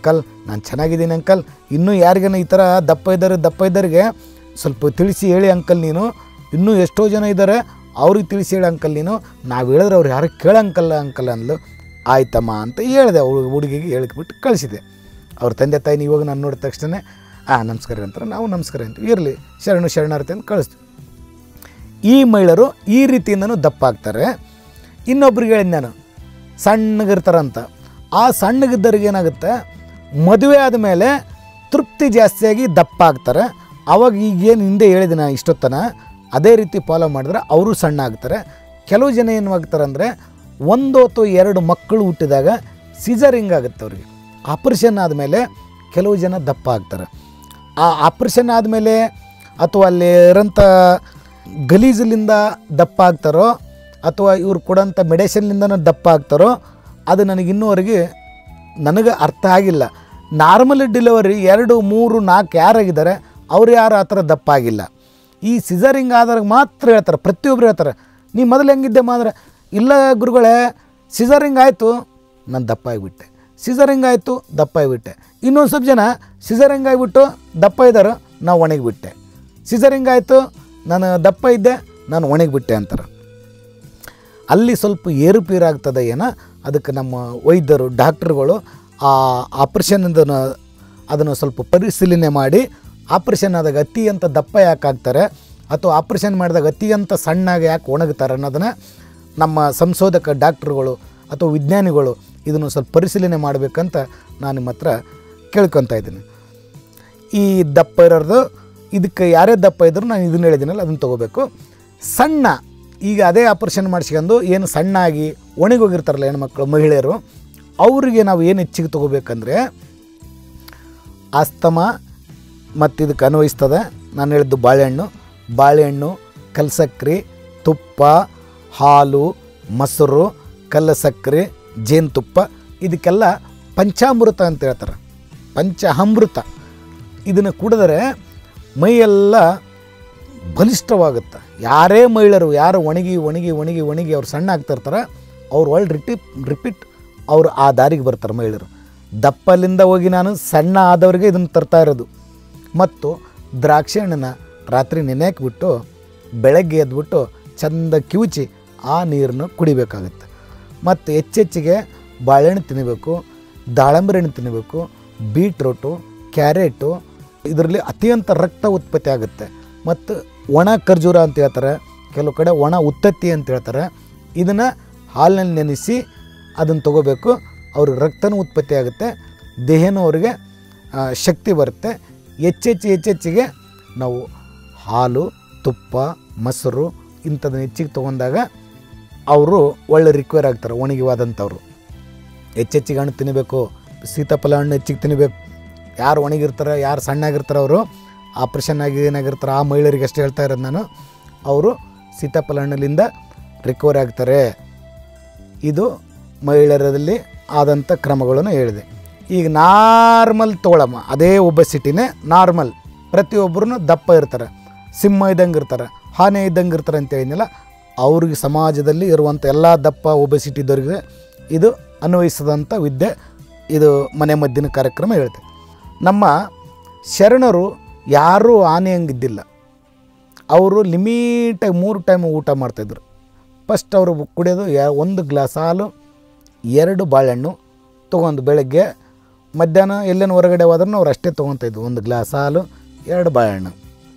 ನಾನು ಚೆನ್ನಾಗಿದ್ದೀನಿ ಅಂಕಲ್ ಇನ್ನೂ ಯಾರಿಗಾನ ಈ ಥರ ದಪ್ಪ ಇದ್ದಾರೆ ದಪ್ಪ ಇದ್ದವ್ರಿಗೆ ಸ್ವಲ್ಪ ತಿಳಿಸಿ ಹೇಳಿ ಅಂಕಲ್ ನೀನು ಇನ್ನೂ ಎಷ್ಟೋ ಜನ ಇದ್ದಾರೆ ಅವ್ರಿಗೆ ತಿಳಿಸಿ ಹೇಳಿ ಅಂಕಲ್ ನೀನು ನಾವು ಹೇಳಿದ್ರೆ ಅವ್ರು ಯಾರು ಕೇಳಂಕಲ್ಲ ಅಂಕಲ್ ಅಂದ್ಲು ಆಯ್ತಮ್ಮ ಅಂತ ಹೇಳಿದೆ ಅವಳು ಹುಡುಗಿಗೆ ಹೇಳಿಬಿಟ್ಟು ಕಳಿಸಿದೆ ಅವ್ರ ತಂದೆ ತಾಯಿ ಇವಾಗ ನಾನು ನೋಡಿದ ತಕ್ಷಣ ಹಾಂ ನಮಸ್ಕಾರ ಅಂತಾರೆ ನಾವು ನಮಸ್ಕಾರ ಅಂತ ಇರಲಿ ಶರಣು ಶರಣಾರ್ಥಿ ಅಂತ ಕಳಿಸ್ತೀವಿ ಈ ಮಹಿಳೆಯರು ಈ ರೀತಿಯಿಂದನೂ ದಪ್ಪ ಆಗ್ತಾರೆ ಇನ್ನೊಬ್ರಿಗೆ ಹೇಳಿದ್ ನಾನು ಸಣ್ಣಗಿರ್ತಾರಂತ ಆ ಸಣ್ಣಗಿದ್ದವ್ರಿಗೆ ಏನಾಗುತ್ತೆ ಮದುವೆ ಆದಮೇಲೆ ತೃಪ್ತಿ ಜಾಸ್ತಿಯಾಗಿ ದಪ್ಪ ಆಗ್ತಾರೆ ಅವಾಗ ಈಗೇನು ಹಿಂದೆ ಹೇಳಿದೆ ನಾನು ಇಷ್ಟೊತ್ತನ ಅದೇ ರೀತಿ ಫಾಲೋ ಮಾಡಿದ್ರೆ ಅವರು ಸಣ್ಣ ಆಗ್ತಾರೆ ಕೆಲವು ಜನ ಏನು ಆಗ್ತಾರೆ ಅಂದರೆ ಒಂದು ಅಥವಾ ಎರಡು ಮಕ್ಕಳು ಹುಟ್ಟಿದಾಗ ಸಿಜರಿಂಗ್ ಆಗುತ್ತೆ ಅವ್ರಿಗೆ ಆಪ್ರೇಷನ್ ಆದಮೇಲೆ ಕೆಲವು ಜನ ದಪ್ಪ ಆಗ್ತಾರೆ ಆ ಆಪ್ರೇಷನ್ ಆದಮೇಲೆ ಅಥವಾ ಅಲ್ಲಿ ಇರೋಂಥ ಗಲೀಜಲಿಂದ ದಪ್ಪ ಆಗ್ತಾರೋ ಅಥವಾ ಇವ್ರು ಕೊಡೋಂಥ ಮೆಡಿಸಿನ್ಲಿಂದನೂ ದಪ್ಪ ಆಗ್ತಾರೋ ಅದು ನನಗೆ ಇನ್ನೂವರೆಗೆ ನನಗೆ ಅರ್ಥ ಆಗಿಲ್ಲ ನಾರ್ಮಲ್ ಡೆಲಿವರಿ ಎರಡು ಮೂರು ನಾಲ್ಕು ಯಾರಾಗಿದ್ದಾರೆ ಅವ್ರು ಯಾರು ಆ ಥರ ದಪ್ಪ ಆಗಿಲ್ಲ ಈ ಸಿಸರಿಂಗ್ ಆದಾಗ ಮಾತ್ರ ಹೇಳ್ತಾರೆ ಪ್ರತಿಯೊಬ್ಬರು ಹೇಳ್ತಾರೆ ನೀ ಮೊದಲು ಹೆಂಗಿದ್ದೆ ಮಾದ್ರೆ ಇಲ್ಲ ಗುರುಗಳೇ ಸಿಸರಿಂಗ್ ಆಯಿತು ನಾನು ದಪ್ಪ ಆಗಿಬಿಟ್ಟೆ ಸಿಸರಿಂಗ್ ಆಯಿತು ದಪ್ಪ ಆಗಿಬಿಟ್ಟೆ ಇನ್ನೊಂದು ಸ್ವಲ್ಪ ಜನ ಸಿಸರಿಂಗ್ ಆಗಿಬಿಟ್ಟು ದಪ್ಪ ಇದ್ದಾರೆ ನಾವು ಒಣಗಿಬಿಟ್ಟೆ ಸಿಸರಿಂಗ್ ಆಯಿತು ನಾನು ದಪ್ಪ ಇದ್ದೆ ನಾನು ಒಣಗಿಬಿಟ್ಟೆ ಅಂತಾರೆ ಅಲ್ಲಿ ಸ್ವಲ್ಪ ಏರುಪೇರು ಆಗ್ತದೆ ಏನೋ ಅದಕ್ಕೆ ನಮ್ಮ ವೈದ್ಯರು ಡಾಕ್ಟ್ರುಗಳು ಆ ಆಪ್ರೇಷನ್ ಅದನ್ನು ಸ್ವಲ್ಪ ಪರಿಶೀಲನೆ ಮಾಡಿ ಆಪ್ರೇಷನ್ ಆದಾಗ ಅತಿ ಅಂತ ದಪ್ಪ ಯಾಕೆ ಆಗ್ತಾರೆ ಅಥವಾ ಆಪ್ರೇಷನ್ ಮಾಡಿದಾಗ ಅತಿ ಅಂತ ಸಣ್ಣಗೆ ಯಾಕೆ ಒಣಗ್ತಾರೆ ಅನ್ನೋದನ್ನು ನಮ್ಮ ಸಂಶೋಧಕ ಡಾಕ್ಟ್ರುಗಳು ಅಥವಾ ವಿಜ್ಞಾನಿಗಳು ಇದನ್ನು ಸ್ವಲ್ಪ ಪರಿಶೀಲನೆ ಮಾಡಬೇಕಂತ ನಾನು ನಿಮ್ಮ ಹತ್ರ ಕೇಳ್ಕೊತಾ ಇದ್ದೀನಿ ಈ ದಪ್ಪ ಇರೋದು ಇದಕ್ಕೆ ಯಾರೇ ದಪ್ಪ ಇದ್ದರೂ ನಾನು ಇದನ್ನು ಹೇಳಿದ್ದೀನಲ್ಲ ಅದನ್ನು ತೊಗೋಬೇಕು ಸಣ್ಣ ಈಗ ಅದೇ ಆಪ್ರೇಷನ್ ಮಾಡಿಸ್ಕೊಂಡು ಏನು ಸಣ್ಣ ಆಗಿ ಒಣಗೋಗಿರ್ತಾರಲ್ಲ ಹೆಣ್ಮಕ್ಳು ಮಹಿಳೆಯರು ಅವರಿಗೆ ನಾವು ಏನು ಹೆಚ್ಚಿಗೆ ತೊಗೋಬೇಕಂದ್ರೆ ಆಸ್ತಮ ಮತ್ತು ಇದಕ್ಕೆ ಅನ್ವಯಿಸ್ತದೆ ನಾನು ಹೇಳಿದ್ದು ಬಾಳೆಹಣ್ಣು ಬಾಳೆಹಣ್ಣು ಕಲ್ಸಕ್ರೆ ತುಪ್ಪ ಹಾಲು ಮೊಸರು ಕಲ್ಲ ಸಕ್ಕರೆ ಜೇನುತುಪ್ಪ ಇದಕ್ಕೆಲ್ಲ ಪಂಚಾಮೃತ ಅಂತ ಹೇಳ್ತಾರೆ ಪಂಚಾಮೃತ ಇದನ್ನು ಕುಡಿದ್ರೆ ಮೈಯೆಲ್ಲ ಬಲಿಷ್ಠವಾಗುತ್ತೆ ಯಾರೇ ಮಹಿಳೆಯರು ಯಾರು ಒಣಗಿ ಒಣಗಿ ಒಣಗಿ ಒಣಗಿ ಅವ್ರು ಸಣ್ಣ ಆಗ್ತಿರ್ತಾರೆ ಅವ್ರು ಒಳ್ಳೆ ರಿಟೀಪ್ ರಿಪೀಟ್ ಅವರು ಆ ದಾರಿಗೆ ಬರ್ತಾರೆ ಮಹಿಳೆಯರು ದಪ್ಪಲಿಂದ ಹೋಗಿ ನಾನು ಸಣ್ಣ ಆದವರಿಗೆ ಇದನ್ನು ತರ್ತಾ ಇರೋದು ಮತ್ತು ದ್ರಾಕ್ಷಿ ಹಣ್ಣನ್ನ ರಾತ್ರಿ ನೆನೆಹಾಕ್ಬಿಟ್ಟು ಬೆಳಗ್ಗೆ ಎದ್ಬಿಟ್ಟು ಚಂದ ಕಿವುಚಿ ಆ ನೀರನ್ನು ಕುಡಿಬೇಕಾಗುತ್ತೆ ಮತ್ತು ಹೆಚ್ಚೆಚ್ಚಿಗೆ ಬಾಳೆಹಣ್ಣು ತಿನ್ನಬೇಕು ದಾಳಂಬರಿ ಹಣ್ಣು ತಿನ್ನಬೇಕು ಬೀಟ್ರೋಟು ಕ್ಯಾರೆಟು ಇದರಲ್ಲಿ ಅತ್ಯಂತ ರಕ್ತ ಉತ್ಪತ್ತಿ ಆಗುತ್ತೆ ಮತ್ತು ಒಣ ಖರ್ಜೂರ ಅಂತ ಹೇಳ್ತಾರೆ ಕೆಲವು ಕಡೆ ಒಣ ಉತ್ತತ್ತಿ ಅಂತ ಹೇಳ್ತಾರೆ ಇದನ್ನು ಹಾಲಿನಲ್ಲಿ ನೆನೆಸಿ ಅದನ್ನು ತೊಗೋಬೇಕು ಅವ್ರಿಗೆ ರಕ್ತನೂ ಉತ್ಪತ್ತಿ ಆಗುತ್ತೆ ದೇಹನೂ ಅವರಿಗೆ ಆ, ಶಕ್ತಿ ಬರುತ್ತೆ ಹೆಚ್ಚೆಚ್ಚು ಹೆಚ್ಚೆಚ್ಚಿಗೆ ನಾವು ಹಾಲು ತುಪ್ಪ ಮೊಸರು ಇಂಥದನ್ನ ಹೆಚ್ಚಿಗೆ ತೊಗೊಂಡಾಗ ಅವರು ಒಳ್ಳೆ ರಿಕ್ವೈರ್ ಆಗ್ತಾರೆ ಒಣಗಿವಾದಂಥವ್ರು ಹೆಚ್ಚೆಚ್ಚಿಗೆ ಹಣ್ಣು ತಿನ್ನಬೇಕು ಸೀತಾಫಲ ಹಣ್ಣು ಹೆಚ್ಚಿಗೆ ತಿನ್ನಬೇಕು ಯಾರು ಒಣಗಿರ್ತಾರೆ ಯಾರು ಸಣ್ಣಾಗಿರ್ತಾರೆ ಅವರು ಆಪ್ರೇಷನ್ ಆಗಿ ಏನಾಗಿರ್ತಾರೆ ಆ ಮಹಿಳೆಯರಿಗೆ ಅಷ್ಟೇ ಹೇಳ್ತಾ ಇರೋದು ನಾನು ಅವರು ಸೀತಾಫಲ ಹಣ್ಣಲ್ಲಿಂದ ರಿಕವರ್ ಆಗ್ತಾರೆ ಇದು ಮಹಿಳೆಯರಲ್ಲಿ ಆದಂಥ ಕ್ರಮಗಳನ್ನು ಹೇಳಿದೆ ಈಗ ನಾರ್ಮಲ್ ತೊಗೊಳಮ್ಮ ಅದೇ ಒಬ್ಬಸಿಟಿನೇ ನಾರ್ಮಲ್ ಪ್ರತಿಯೊಬ್ಬರೂ ದಪ್ಪ ಇರ್ತಾರೆ ಸಿಂಹ ಇದ್ದಂಗೆ ಇರ್ತಾರೆ ಆನೆ ಇದ್ದಂಗೆ ಇರ್ತಾರೆ ಅಂತ ಹೇಳಿದ್ನಲ್ಲ ಅವ್ರಿಗೆ ಸಮಾಜದಲ್ಲಿ ಇರುವಂಥ ಎಲ್ಲ ದಪ್ಪ ಒಬೆಸಿಟಿ ಇದ್ದವ್ರಿಗೆ ಇದು ಅನ್ವಯಿಸಿದಂಥ ವಿದ್ಯೆ ಇದು ಮನೆ ಮದ್ದಿನ ಕಾರ್ಯಕ್ರಮ ಹೇಳ್ತೆ ನಮ್ಮ ಶರಣರು ಯಾರೂ ಆನೆ ಹಂಗಿದ್ದಿಲ್ಲ ಅವರು ಲಿಮಿಟಾಗಿ ಮೂರು ಟೈಮ್ ಊಟ ಮಾಡ್ತಾಯಿದ್ರು ಫಸ್ಟ್ ಅವರು ಕುಡಿಯೋದು ಯಾ ಒಂದು ಗ್ಲಾಸ್ ಹಾಲು ಎರಡು ಬಾಳೆಹಣ್ಣು ತೊಗೊಂಡು ಬೆಳಗ್ಗೆ ಮಧ್ಯಾಹ್ನ ಎಲ್ಲೇನು ಹೊರಗಡೆ ಹೋದ್ರೂ ಅವ್ರು ಅಷ್ಟೇ ತೊಗೊತಾಯಿದ್ರು ಒಂದು ಗ್ಲಾಸ್ ಹಾಲು ಎರಡು ಬಾಳೆಹಣ್ಣು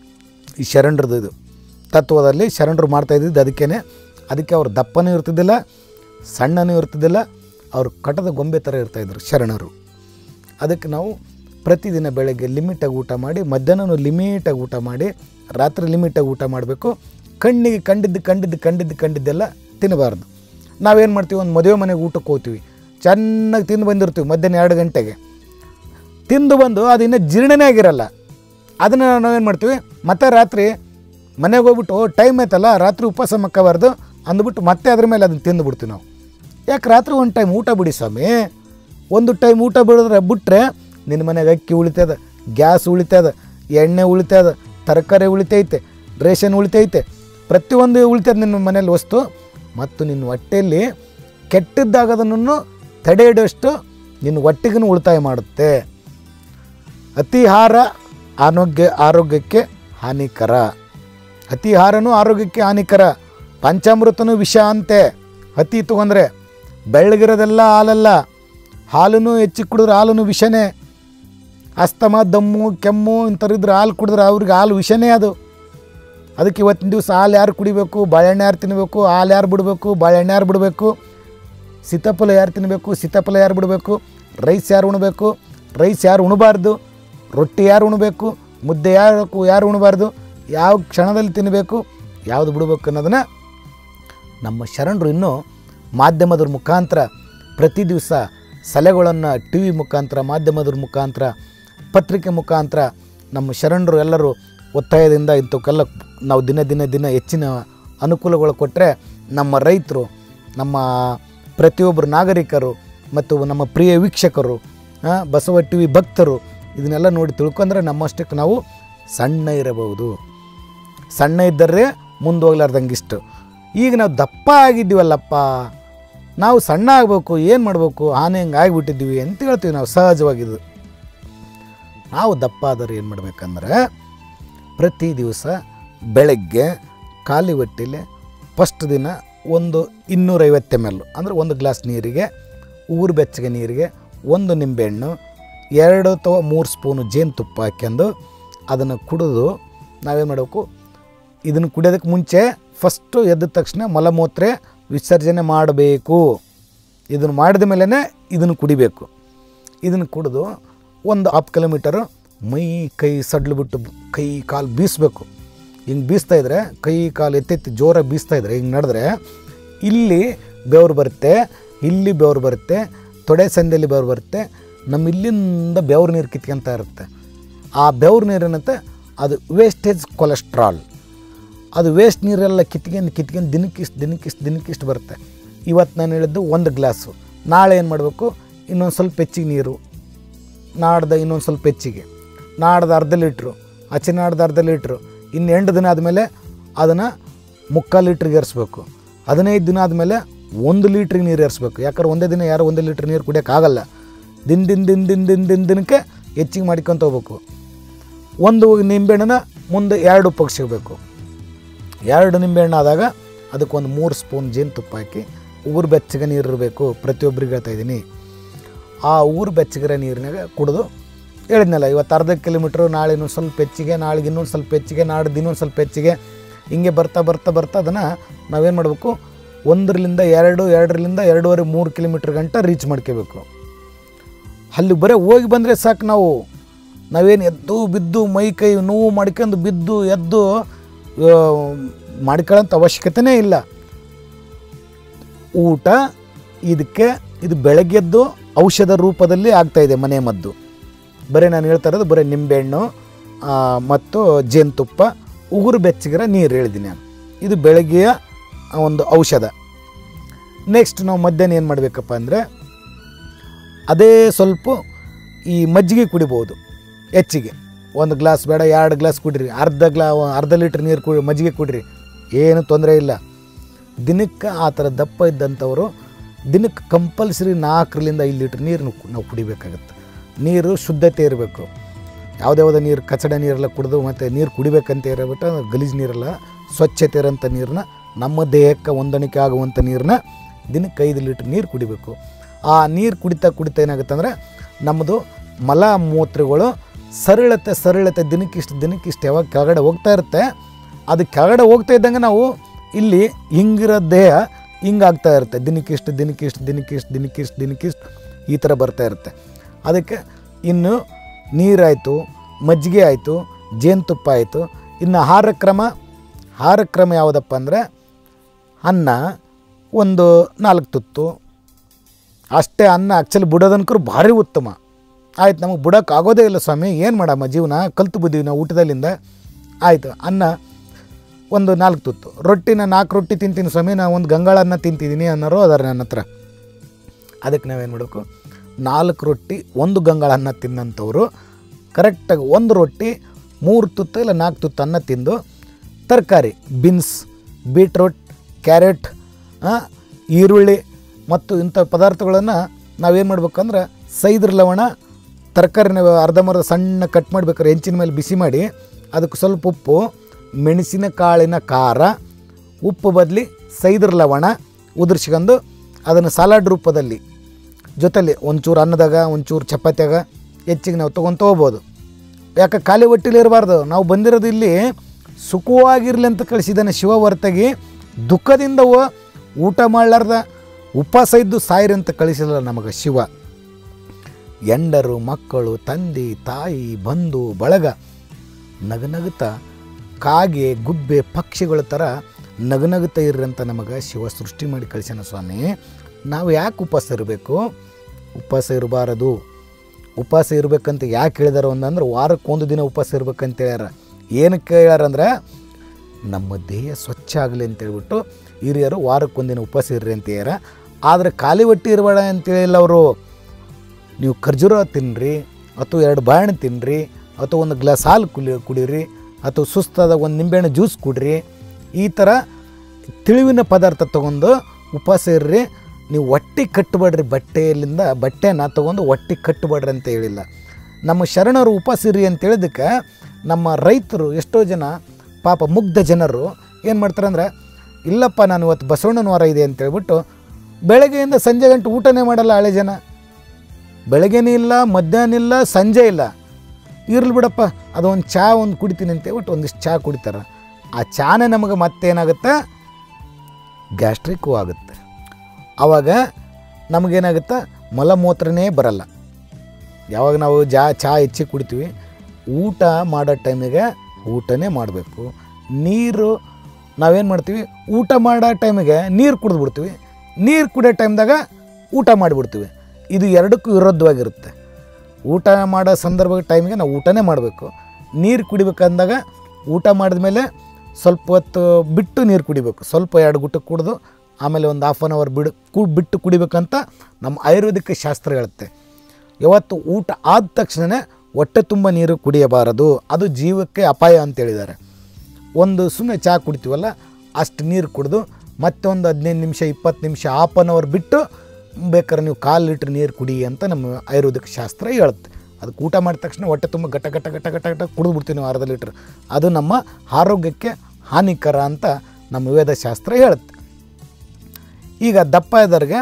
ಈ ಶರಣರದ್ದು ಇದು ತತ್ವದಲ್ಲಿ ಶರಣರು ಮಾಡ್ತಾಯಿದ್ದಿದ್ದು ಅದಕ್ಕೇ ಅದಕ್ಕೆ ಅವ್ರು ದಪ್ಪನೂ ಇರ್ತಿದ್ದಿಲ್ಲ ಸಣ್ಣನೂ ಇರ್ತಿದ್ದಿಲ್ಲ ಅವರು ಕಟದ ಗೊಂಬೆ ಥರ ಇರ್ತಾಯಿದ್ರು ಶರಣರು ಅದಕ್ಕೆ ನಾವು ಪ್ರತಿದಿನ ಬೆಳಗ್ಗೆ ಲಿಮಿಟಾಗಿ ಊಟ ಮಾಡಿ ಮಧ್ಯಾಹ್ನನೂ ಲಿಮಿಟಾಗಿ ಊಟ ಮಾಡಿ ರಾತ್ರಿ ಲಿಮಿಟಾಗಿ ಊಟ ಮಾಡಬೇಕು ಕಣ್ಣಿಗೆ ಕಂಡಿದ್ದು ಕಂಡಿದ್ದು ಕಂಡಿದ್ದು ಕಂಡಿದ್ದೆಲ್ಲ ತಿನ್ನಬಾರ್ದು ನಾವೇನು ಮಾಡ್ತೀವಿ ಒಂದು ಮದುವೆ ಮನೆಗೆ ಊಟಕ್ಕೆ ಹೋಗ್ತೀವಿ ಚೆನ್ನಾಗಿ ತಿಂದು ಬಂದಿರ್ತೀವಿ ಮಧ್ಯಾಹ್ನ ಎರಡು ಗಂಟೆಗೆ ತಿಂದು ಬಂದು ಅದು ಇನ್ನೂ ಜೀರ್ಣನೇ ಆಗಿರಲ್ಲ ಅದನ್ನು ನಾವೇನು ಮಾಡ್ತೀವಿ ಮತ್ತೆ ರಾತ್ರಿ ಮನೆಗೆ ಹೋಗ್ಬಿಟ್ಟು ಟೈಮ್ ಆಯ್ತಲ್ಲ ರಾತ್ರಿ ಉಪವಾಸ ಮಕ್ಕಬಾರ್ದು ಅಂದ್ಬಿಟ್ಟು ಮತ್ತೆ ಅದ್ರ ಮೇಲೆ ಅದನ್ನು ತಿಂದು ಬಿಡ್ತೀವಿ ನಾವು ಯಾಕೆ ರಾತ್ರಿ ಒಂದು ಟೈಮ್ ಊಟ ಬಿಡಿ ಸ್ವಾಮಿ ಒಂದು ಟೈಮ್ ಊಟ ಬಿಡಿದ್ರೆ ಬಿಟ್ಟರೆ ನಿನ್ನ ಮನೆಗೆ ಅಕ್ಕಿ ಉಳಿತದ ಗ್ಯಾಸ್ ಉಳಿತದ ಎಣ್ಣೆ ಉಳಿತದ ತರಕಾರಿ ಉಳಿತೈತೆ ರೇಷನ್ ಉಳಿತೈತೆ ಪ್ರತಿಯೊಂದು ಉಳಿತದ ನಿನ್ನ ಮನೇಲಿ ವಸ್ತು ಮತ್ತು ನಿನ್ನ ಹೊಟ್ಟೆಯಲ್ಲಿ ಕೆಟ್ಟದ್ದಾಗದನ್ನು ತಡೆ ಹಿಡಿಯೋಷ್ಟು ನಿನ್ನ ಹೊಟ್ಟೆಗೂ ಉಳಿತಾಯ ಮಾಡುತ್ತೆ ಅತಿಹಾರ ಆರೋಗ್ಯ ಆರೋಗ್ಯಕ್ಕೆ ಹಾನಿಕರ ಅತಿಹಾರನೂ ಆರೋಗ್ಯಕ್ಕೆ ಹಾನಿಕರ ಪಂಚಾಮೃತನೂ ವಿಷ ಅಂತೆ ಅತಿ ತಗೊಂಡ್ರೆ ಬೆಳ್ಳಗಿರೋದೆಲ್ಲ ಹಾಲಲ್ಲ ಹಾಲನ್ನು ಹೆಚ್ಚಿಗೆ ಕುಡಿದ್ರೆ ಹಾಲನ್ನು ವಿಷನೇ ಅಸ್ತಮ ದಮ್ಮು ಕೆಮ್ಮು ಇಂಥವ್ರಿದ್ರೆ ಹಾಲು ಕುಡಿದ್ರೆ ಅವ್ರಿಗೆ ಹಾಲು ವಿಷನೇ ಅದು ಅದಕ್ಕೆ ಇವತ್ತಿನ ದಿವಸ ಹಾಲು ಯಾರು ಕುಡಿಬೇಕು ಬಾಳೆಹಣ್ಣು ಯಾರು ತಿನ್ನಬೇಕು ಹಾಲು ಯಾರು ಬಿಡಬೇಕು ಬಾಳೆಹಣ್ಣು ಯಾರು ಬಿಡಬೇಕು ಸೀತಾಫಲ ಯಾರು ತಿನ್ನಬೇಕು ಸೀತಾಫಲ ಯಾರು ಬಿಡಬೇಕು ರೈಸ್ ಯಾರು ಉಣಬೇಕು ರೈಸ್ ಯಾರು ಉಣಬಾರ್ದು ರೊಟ್ಟಿ ಯಾರು ಉಣಬೇಕು ಮುದ್ದೆ ಯಾರು ಯಾರು ಉಣಬಾರ್ದು ಯಾವ ಕ್ಷಣದಲ್ಲಿ ತಿನ್ನಬೇಕು ಯಾವುದು ಬಿಡಬೇಕು ಅನ್ನೋದನ್ನು ನಮ್ಮ ಶರಣರು ಇನ್ನೂ ಮಾಧ್ಯಮದ ಮುಖಾಂತರ ಪ್ರತಿ ದಿವಸ ಸಲಹೆಗಳನ್ನು ಟಿ ವಿ ಮುಖಾಂತರ ಮಾಧ್ಯಮದ ಮುಖಾಂತರ ಪತ್ರಿಕೆ ಮುಖಾಂತರ ನಮ್ಮ ಶರಣರು ಎಲ್ಲರೂ ಒತ್ತಾಯದಿಂದ ಇಂಥವಕ್ಕೆಲ್ಲ ನಾವು ದಿನ ದಿನ ದಿನ ಹೆಚ್ಚಿನ ಅನುಕೂಲಗಳು ಕೊಟ್ಟರೆ ನಮ್ಮ ರೈತರು ನಮ್ಮ ಪ್ರತಿಯೊಬ್ಬರು ನಾಗರಿಕರು ಮತ್ತು ನಮ್ಮ ಪ್ರಿಯ ವೀಕ್ಷಕರು ಆ, ಬಸವ ಟಿ ವಿ ಭಕ್ತರು ಇದನ್ನೆಲ್ಲ ನೋಡಿ ತಿಳ್ಕೊಂಡ್ರೆ ನಮ್ಮಷ್ಟಕ್ಕೆ ನಾವು ಸಣ್ಣ ಇರಬಹುದು ಸಣ್ಣ ಇದ್ದರೆ ಮುಂದೋಗ್ಲಾರ್ದಂಗೆ ಇಷ್ಟು ಈಗ ನಾವು ದಪ್ಪ ಆಗಿದ್ದೀವಲ್ಲಪ್ಪ ನಾವು ಸಣ್ಣ ಆಗಬೇಕು ಏನು ಮಾಡಬೇಕು ಆನೆ ಹಂಗೆ ಆಗಿಬಿಟ್ಟಿದ್ದೀವಿ ಅಂತ ಹೇಳ್ತೀವಿ ನಾವು ಸಹಜವಾಗಿದ್ದು ನಾವು ದಪ್ಪ ಆದರೆ ಏನು ಮಾಡ್ಬೇಕಂದ್ರೆ ಪ್ರತಿ ದಿವಸ ಬೆಳಗ್ಗೆ ಖಾಲಿ ಹೊಟ್ಟೆಲೆ ಫಸ್ಟ್ ದಿನ ಒಂದು ಇನ್ನೂರೈವತ್ತು ಎಮ್ ಎಲ್ ಅಂದರೆ ಒಂದು ಗ್ಲಾಸ್ ನೀರಿಗೆ ಊರು ಬೆಚ್ಚಗೆ ನೀರಿಗೆ ಒಂದು ನಿಂಬೆಹಣ್ಣು ಎರಡು ಅಥವಾ ಮೂರು ಸ್ಪೂನು ಜೇನುತುಪ್ಪ ಹಾಕ್ಯಂಡು ಅದನ್ನು ಕುಡಿದು ನಾವೇನು ಮಾಡಬೇಕು ಇದನ್ನು ಕುಡಿಯೋದಕ್ಕೆ ಮುಂಚೆ ಫಸ್ಟು ಎದ್ದ ತಕ್ಷಣ ಮಲಮೂತ್ರ ವಿಸರ್ಜನೆ ಮಾಡಬೇಕು ಇದನ್ನು ಮಾಡಿದ ಮೇಲೇ ಇದನ್ನು ಕುಡಿಬೇಕು ಇದನ್ನು ಕುಡಿದು ಒಂದು ಹಾಫ್ ಕಿಲೋಮೀಟರು ಮೈ ಕೈ ಸಡ್ಲು ಬಿಟ್ಟು ಕೈ ಕಾಲು ಬೀಸಬೇಕು ಹಿಂಗೆ ಬೀಸ್ತಾ ಇದ್ರೆ ಕೈ ಕಾಲು ಎತ್ತೆತ್ತಿ ಜೋರಾಗಿ ಬೀಸ್ತಾ ಇದ್ರೆ ಹಿಂಗೆ ನಡೆದ್ರೆ ಇಲ್ಲಿ ಬೆವರು ಬರುತ್ತೆ ಇಲ್ಲಿ ಬೆವರು ಬರುತ್ತೆ ತೊಡೆ ಸಂದಿಯಲ್ಲಿ ಬೆವರು ಬರುತ್ತೆ ನಮ್ಮ ಇಲ್ಲಿಂದ ಬೆವ್ರು ನೀರು ಕಿತ್ಕೊಂತ ಇರುತ್ತೆ ಆ ಬೆವ್ರು ನೀರೇನಂತೆ ಅದು ವೇಸ್ಟೇಜ್ ಕೊಲೆಸ್ಟ್ರಾಲ್ ಅದು ವೇಸ್ಟ್ ನೀರೆಲ್ಲ ಕಿತ್ಕೊಂಡು ಕಿತ್ಕೊಂಡು ದಿನಕ್ಕಿಷ್ಟು ದಿನಕ್ಕಿಷ್ಟು ದಿನಕ್ಕಿಷ್ಟು ಬರುತ್ತೆ ಇವತ್ತು ನಾನು ಹೇಳಿದ್ದು ಒಂದು ಗ್ಲಾಸು ನಾಳೆ ಏನು ಮಾಡಬೇಕು ಇನ್ನೊಂದು ಸ್ವಲ್ಪ ಹೆಚ್ಚಿಗೆ ನೀರು ನಾಡ್ದ ಇನ್ನೊಂದು ಸ್ವಲ್ಪ ಹೆಚ್ಚಿಗೆ ನಾಡ್ದು ಅರ್ಧ ಲೀಟ್ರು ಆಚೆ ನಾಡ್ದು ಅರ್ಧ ಲೀಟ್ರು ಇನ್ನು ಎಂಟು ದಿನ ಆದಮೇಲೆ ಅದನ್ನು ಮುಕ್ಕಾಲು ಲೀಟ್ರಿಗೆ ಏರಿಸ್ಬೇಕು ಹದಿನೈದು ದಿನ ಆದಮೇಲೆ ಒಂದು ಲೀಟ್ರಿಗೆ ನೀರು ಏರಿಸ್ಬೇಕು ಯಾಕಂದ್ರೆ ಒಂದೇ ದಿನ ಯಾರು ಒಂದೇ ಲೀಟ್ರ್ ನೀರು ಕುಡಿಯೋಕ್ಕಾಗಲ್ಲ ದಿನ ದಿನ ದಿನ ದಿನ ದಿನ ದಿನ ದಿನಕ್ಕೆ ಹೆಚ್ಚಿಗೆ ಮಾಡ್ಕೊತ ಹೋಗ್ಬೇಕು ಒಂದು ನಿಂಬೆಹಣ್ಣನ್ನ ಮುಂದೆ ಎರಡು ಉಪ್ಪಕ್ಕೆ ಸಿಗಬೇಕು ಎರಡು ನಿಂಬೆಹಣ್ಣು ಆದಾಗ ಅದಕ್ಕೊಂದು ಮೂರು ಸ್ಪೂನ್ ಜೇನುತುಪ್ಪ ಹಾಕಿ ಊರು ಬೆಚ್ಚಗೆ ನೀರು ಇರಬೇಕು ಪ್ರತಿಯೊಬ್ಬರಿಗೆ ಹೇಳ್ತಾ ಇದ್ದೀನಿ ಆ ಊರು ಬೆಚ್ಚಗಿರೋ ನೀರಿನಾಗ ಕುಡಿದು ಹೇಳಿದ್ನಲ್ಲ ಇವತ್ತು ಅರ್ಧ ಕಿಲೋಮೀಟ್ರು ನಾಳೆ ಇನ್ನೊಂದು ಸ್ವಲ್ಪ ಹೆಚ್ಚಿಗೆ ನಾಳೆಗೆ ಇನ್ನೊಂದು ಸ್ವಲ್ಪ ಹೆಚ್ಚಿಗೆ ನಾಡ್ದು ಇನ್ನೊಂದು ಸ್ವಲ್ಪ ಹೆಚ್ಚಿಗೆ ಹಿಂಗೆ ಬರ್ತಾ ಬರ್ತಾ ಬರ್ತಾ ಅದನ್ನು ನಾವೇನು ಮಾಡಬೇಕು ಒಂದರಿಂದ ಎರಡು ಎರಡರಿಂದ ಎರಡೂವರೆ ಮೂರು ಕಿಲೋಮೀಟ್ರ್ ಗಂಟ ರೀಚ್ ಮಾಡ್ಕೋಬೇಕು ಅಲ್ಲಿ ಬರೀ ಹೋಗಿ ಬಂದರೆ ಸಾಕು ನಾವು ನಾವೇನು ಎದ್ದು ಬಿದ್ದು ಮೈ ಕೈ ನೋವು ಮಾಡ್ಕೊಂಡು ಬಿದ್ದು ಎದ್ದು ಆ, ಮಾಡ್ಕೊಳ್ಳೋಂಥ ಅವಶ್ಯಕತೆನೇ ಇಲ್ಲ ಊಟ ಇದಕ್ಕೆ ಇದು ಬೆಳಗ್ಗೆದ್ದು ಔಷಧ ರೂಪದಲ್ಲಿ ಆಗ್ತಾಯಿದೆ ಮನೆ ಮದ್ದು ಬರೀ ನಾನು ಹೇಳ್ತಾ ಇರೋದು ಬರೀ ನಿಂಬೆಹಣ್ಣು ಆ, ಮತ್ತು ಜೇನುತುಪ್ಪ ಉಗುರು ಬೆಚ್ಚಗಿರೋ ನೀರು ಹೇಳಿದ್ದೀನಿ ನಾನು ಇದು ಬೆಳಗ್ಗೆಯ ಒಂದು ಔಷಧ ನೆಕ್ಸ್ಟ್ ನಾವು ಮಧ್ಯಾಹ್ನ ಏನು ಮಾಡಬೇಕಪ್ಪ ಅಂದರೆ ಅದೇ ಸ್ವಲ್ಪ ಈ ಮಜ್ಜಿಗೆ ಕುಡಿಬೋದು ಹೆಚ್ಚಿಗೆ ಒಂದು ಗ್ಲಾಸ್ ಬೇಡ ಎರಡು ಗ್ಲಾಸ್ ಕುಡಿರಿ ಅರ್ಧ ಗ್ಲಾ ಅರ್ಧ ಲೀಟ್ರ್ ನೀರು ಕುಡಿ ಮಜ್ಜಿಗೆ ಕುಡಿರಿ ಏನು ತೊಂದರೆ ಇಲ್ಲ ದಿನಕ್ಕೆ ಆ ಥರ ದಪ್ಪ ಇದ್ದಂಥವರು ದಿನಕ್ಕೆ ಕಂಪಲ್ಸರಿ ನಾಲ್ಕರಿಂದ ಐದು ಲೀಟ್ರ್ ನೀರು ನಾವು ಕು- ನಾವು ಕುಡಿಬೇಕಾಗತ್ತೆ ನೀರು ಶುದ್ಧತೆ ಇರಬೇಕು ಯಾವುದ್ಯಾವುದೋ ನೀರು ಕಚಡ ನೀರೆಲ್ಲ ಕುಡಿದು ಮತ್ತು ನೀರು ಕುಡಿಬೇಕಂತ ಇರಬಿಟ್ಟು ಗಲೀಜು ನೀರೆಲ್ಲ ಸ್ವಚ್ಛತೆ ಇರೋಂಥ ನೀರನ್ನ ನಮ್ಮ ದೇಹಕ್ಕೆ ಹೊಂದಾಣಿಕೆ ಆಗುವಂಥ ನೀರನ್ನ ದಿನಕ್ಕೆ ಐದು ಲೀಟ್ರ್ ನೀರು ಕುಡಿಬೇಕು ಆ ನೀರು ಕುಡಿತಾ ಕುಡಿತಾ ಏನಾಗುತ್ತೆ ಅಂದರೆ ನಮ್ಮದು ಮಲ ಮೂತ್ರಗಳು ಸರಳತೆ ಸರಳತೆ ದಿನಕ್ಕಿಷ್ಟು ದಿನಕ್ಕಿಷ್ಟು ಯಾವಾಗ ಕೆಳಗಡೆ ಹೋಗ್ತಾ ಇರುತ್ತೆ ಅದು ಕೆಳಗಡೆ ಹೋಗ್ತಾ ಇದ್ದಂಗೆ ನಾವು ಇಲ್ಲಿ ಹಿಂಗಿರೋ ದೇಹ ಹಿಂಗಾಗ್ತಾ ಇರುತ್ತೆ ದಿನಕ್ಕಿಷ್ಟು ದಿನಕ್ಕಿಷ್ಟು ದಿನಕ್ಕಿಷ್ಟು ದಿನಕ್ಕಿಷ್ಟು ದಿನಕ್ಕಿಷ್ಟು ಈ ಥರ ಬರ್ತಾ ಇರುತ್ತೆ ಅದಕ್ಕೆ ಇನ್ನು ನೀರಾಯಿತು ಮಜ್ಜಿಗೆ ಆಯಿತು ಜೇನುತುಪ್ಪ ಆಯಿತು ಇನ್ನು ಆಹಾರ ಕ್ರಮ ಆಹಾರ ಕ್ರಮ ಯಾವುದಪ್ಪ ಅಂದರೆ ಅನ್ನ ಒಂದು ನಾಲ್ಕು ತುತ್ತು ಅಷ್ಟೇ ಅನ್ನ ಆ್ಯಕ್ಚುಲಿ ಬಿಡೋದನ್ಕರು ಭಾರಿ ಉತ್ತಮ ಆಯ್ತು ನಮಗೆ ಬಿಡೋಕೆ ಆಗೋದೇ ಇಲ್ಲ ಸ್ವಾಮಿ ಏನು ಮಾಡಮ್ಮ ಜೀವನ ಕಲ್ತು ಬಿದ್ದೀವಿ ನಾವು ಊಟದಲ್ಲಿಂದ ಆಯಿತು ಅನ್ನ ಒಂದು ನಾಲ್ಕು ತುತ್ತು ರೊಟ್ಟಿನ ನಾಲ್ಕು ರೊಟ್ಟಿ ತಿಂತೀನಿ ಸ್ವಾಮಿ ನಾನು ಒಂದು ಗಂಗಾಳನ್ನ ತಿಂತಿದ್ದೀನಿ ಅನ್ನೋರು ಅದಾರೆ ನನ್ನ ಹತ್ರ ಅದಕ್ಕೆ ನಾವೇನು ಮಾಡಬೇಕು ನಾಲ್ಕು ರೊಟ್ಟಿ ಒಂದು ಗಂಗಾಳ ಅನ್ನ ತಿನ್ನಂಥವ್ರು ಕರೆಕ್ಟಾಗಿ ಒಂದು ರೊಟ್ಟಿ ಮೂರು ತುತ್ತು ಇಲ್ಲ ನಾಲ್ಕು ತುತ್ತು ಅನ್ನ ತಿಂದು ತರಕಾರಿ ಬೀನ್ಸ್ ಬೀಟ್ರೂಟ್ ಕ್ಯಾರೆಟ್ ಆ, ಈರುಳ್ಳಿ ಮತ್ತು ಇಂಥ ಪದಾರ್ಥಗಳನ್ನು ನಾವೇನು ಮಾಡ್ಬೇಕಂದ್ರೆ ಸೈದ್ರ ಲವಣ ತರಕಾರಿನ ಅರ್ಧಂಬರ್ಧ ಸಣ್ಣ ಕಟ್ ಮಾಡ್ಬೇಕಾದ್ರೆ ಹೆಂಚಿನ ಮೇಲೆ ಬಿಸಿ ಮಾಡಿ ಅದಕ್ಕೆ ಸ್ವಲ್ಪ ಉಪ್ಪು ಮೆಣಸಿನಕಾಳಿನ ಖಾರ ಉಪ್ಪು ಬದಲಿ ಸೈದ್ರ ಲವಣ ಉದುರ್ಸ್ಕೊಂಡು ಅದನ್ನು ಸಲಾಡ್ ರೂಪದಲ್ಲಿ ಜೊತೆಲಿ ಒಂಚೂರು ಅನ್ನದಾಗ ಒಂಚೂರು ಚಪಾತಿಯಾಗ ಹೆಚ್ಚಿಗೆ ನಾವು ತೊಗೊಂಡು ತೊಗೋಬೋದು ಯಾಕೆ ಖಾಲಿ ಹೊಟ್ಟೆಲಿ ಇರಬಾರ್ದು ನಾವು ಬಂದಿರೋದು ಇಲ್ಲಿ ಸುಖವಾಗಿರಲಿ ಅಂತ ಕಳಿಸಿದ್ದಾನೆ ಶಿವ ಹೊರತಾಗಿ ದುಃಖದಿಂದ ಓ- ಊಟ ಮಾಡಲಾರ್ದ ಉಪವಾಸ ಇದ್ದು ಸಾಯಿರಿ ಅಂತ ಕಳಿಸಿಲ್ಲ ನಮಗೆ ಶಿವ ಎಂಡರು ಮಕ್ಕಳು ತಂದೆ ತಾಯಿ ಬಂಧು ಬಳಗ ನಗನಗುತ್ತಾ ಕಾಗೆ ಗುಬ್ಬೆ ಪಕ್ಷಿಗಳ ಥರ ನಗನಗುತ್ತಾ ಇರ್ರಿ ಅಂತ ನಮಗೆ ಶಿವ ಸೃಷ್ಟಿ ಮಾಡಿ ಕಳಿಸ್ಯಾನ ಸ್ವಾಮಿ ನಾವು ಯಾಕೆ ಉಪವಾಸ ಇರಬೇಕು ಉಪವಾಸ ಇರಬಾರದು ಉಪವಾಸ ಇರಬೇಕಂತ ಯಾಕೆ ಹೇಳಿದಾರ ಒಂದಂದ್ರೆ ವಾರಕ್ಕೆ ಒಂದು ದಿನ ಉಪವಾಸ ಇರ್ಬೇಕಂತ ಹೇಳ್ಯಾರ ಏನಕ್ಕೆ ಹೇಳ್ಯಾರಂದ್ರೆ ನಮ್ಮ ದೇಹ ಸ್ವಚ್ಛ ಆಗಲಿ ಅಂತ ಹೇಳ್ಬಿಟ್ಟು ಹಿರಿಯರು ವಾರಕ್ಕೊಂದಿನ ಉಪವಾಸ ಇರ್ರಿ ಅಂತ ಹೇಳ್ಯಾರ ಆದರೆ ಖಾಲಿ ಹೊಟ್ಟೆ ಇರಬೇಡ ಅಂತ ಹೇಳಿಲ್ಲ ಅವರು ನೀವು ಖರ್ಜೂರ ತಿನ್ನಿರಿ ಅಥವಾ ಎರಡು ಬಾಳೆಹಣ್ಣು ತಿನ್ನಿರಿ ಅಥವಾ ಒಂದು ಗ್ಲಾಸ್ ಹಾಲು ಕುಲಿ ಕುಡೀರಿ ಅಥವಾ ಸುಸ್ತಾದಾಗ ಒಂದು ನಿಂಬೆಹಣ್ಣು ಜ್ಯೂಸ್ ಕುಡ್ರಿ ಈ ಥರ ತಿಳಿವಿನ ಪದಾರ್ಥ ತೊಗೊಂಡು ಉಪವಾಸ ಇರ್ರಿ ನೀವು ಹೊಟ್ಟೆ ಕಟ್ಟಬೇಡ್ರಿ ಬಟ್ಟೆಯಲ್ಲಿಂದ ಬಟ್ಟೆನ ತೊಗೊಂಡು ಹೊಟ್ಟೆ ಕಟ್ಟಬೇಡ್ರಿ ಅಂತ ಹೇಳಿಲ್ಲ ನಮ್ಮ ಶರಣರು ಉಪವಾಸ ಇರ್ರಿ ಅಂತ ಹೇಳಿದಕ್ಕೆ ನಮ್ಮ ರೈತರು ಎಷ್ಟೋ ಜನ ಪಾಪ ಮುಗ್ಧ ಜನರು ಏನು ಮಾಡ್ತಾರೆ ಅಂದ್ರೆ ಇಲ್ಲಪ್ಪ ನಾನು ಇವತ್ತು ಬಸವಣ್ಣನ ವಾರ ಇದೆ ಅಂತ ಹೇಳ್ಬಿಟ್ಟು ಬೆಳಗ್ಗೆಯಿಂದ ಸಂಜೆ ಗಂಟೆ ಊಟನೇ ಮಾಡಲ್ಲ ಹಳೆ ಜನ ಬೆಳಗ್ಗೆನೇ ಇಲ್ಲ ಮಧ್ಯಾಹ್ನ ಇಲ್ಲ ಸಂಜೆ ಇಲ್ಲ ಇರ್ಲಿ ಬಿಡಪ್ಪ ಅದೊಂದು ಚಹಾ ಒಂದು ಕುಡಿತೀನಿ ಅಂತ ಹೇಳ್ಬಿಟ್ಟು ಒಂದಿಷ್ಟು ಚಹಾ ಕುಡಿತಾರೆ ಆ ಚಾನೇ ನಮಗೆ ಮತ್ತೇನಾಗುತ್ತೆ ಗ್ಯಾಸ್ಟ್ರಿಕ್ಕು ಆಗುತ್ತೆ ಆವಾಗ ನಮಗೇನಾಗುತ್ತೆ ಮಲಮೂತ್ರನೇ ಬರಲ್ಲ ಯಾವಾಗ ನಾವು ಜಾ ಚಹಾ ಹೆಚ್ಚಿಗೆ ಕುಡಿತೀವಿ ಊಟ ಮಾಡೋ ಟೈಮಿಗೆ ಊಟನೇ ಮಾಡಬೇಕು ನೀರು ನಾವೇನು ಮಾಡ್ತೀವಿ ಊಟ ಮಾಡೋ ಟೈಮಿಗೆ ನೀರು ಕುಡಿದ್ಬಿಡ್ತೀವಿ ನೀರು ಕುಡಿಯೋ ಟೈಮ್ದಾಗ ಊಟ ಮಾಡಿಬಿಡ್ತೀವಿ ಇದು ಎರಡಕ್ಕೂ ವಿರುದ್ಧವಾಗಿರುತ್ತೆ ಊಟ ಮಾಡೋ ಸಂದರ್ಭ ಟೈಮಿಗೆ ನಾವು ಊಟನೇ ಮಾಡಬೇಕು ನೀರು ಕುಡಿಬೇಕಂದಾಗ ಊಟ ಮಾಡಿದ್ಮೇಲೆ ಸ್ವಲ್ಪ ಹೊತ್ತು ಬಿಟ್ಟು ನೀರು ಕುಡಿಬೇಕು ಸ್ವಲ್ಪ ಎರಡು ಗುಟ್ಟು ಕುಡಿದು ಆಮೇಲೆ ಒಂದು ಹಾಫ್ ಆನ್ ಅವರ್ ಬಿಡು ಕು ಬಿಟ್ಟು ಕುಡಿಬೇಕಂತ ನಮ್ಮ ಆಯುರ್ವೇದಿಕ ಶಾಸ್ತ್ರ ಹೇಳುತ್ತೆ ಯಾವತ್ತು ಊಟ ಆದ ತಕ್ಷಣವೇ ಹೊಟ್ಟೆ ತುಂಬ ನೀರು ಕುಡಿಯಬಾರದು ಅದು ಜೀವಕ್ಕೆ ಅಪಾಯ ಅಂತ ಹೇಳಿದ್ದಾರೆ ಒಂದು ಸುಮ್ಮನೆ ಚಹಾ ಕುಡಿತೀವಲ್ಲ ಅಷ್ಟು ನೀರು ಕುಡಿದು ಮತ್ತೆ ಒಂದು ಹದಿನೈದು ನಿಮಿಷ ಇಪ್ಪತ್ತು ನಿಮಿಷ ಹಾಫ್ ಆನ್ ಅವರ್ ಬಿಟ್ಟು ಬೇಕಾದ್ರೆ ನೀವು ಕಾಲು ಲೀಟ್ರ್ ನೀರು ಕುಡಿ ಅಂತ ನಮ್ಮ ಆಯುರ್ವೇದಿಕ್ ಶಾಸ್ತ್ರ ಹೇಳುತ್ತೆ ಅದಕ್ಕೆ ಊಟ ಮಾಡಿದ ತಕ್ಷಣ ಹೊಟ್ಟೆ ತುಂಬ ಗಟ್ಟ ಗಟ್ಟ ಗಟ್ಟ ಗಟ್ಟ ಗಟ್ಟ ಕುಡಿದು ಬಿಡ್ತೀವಿ ನಾವು ಅರ್ಧ ಲೀಟ್ರ್ ಅದು ನಮ್ಮ ಆರೋಗ್ಯಕ್ಕೆ ಹಾನಿಕರ ಅಂತ ನಮ್ಮ ವೇದಶಾಸ್ತ್ರ ಹೇಳುತ್ತೆ ಈಗ ದಪ್ಪ ಇದ್ದವ್ರಿಗೆ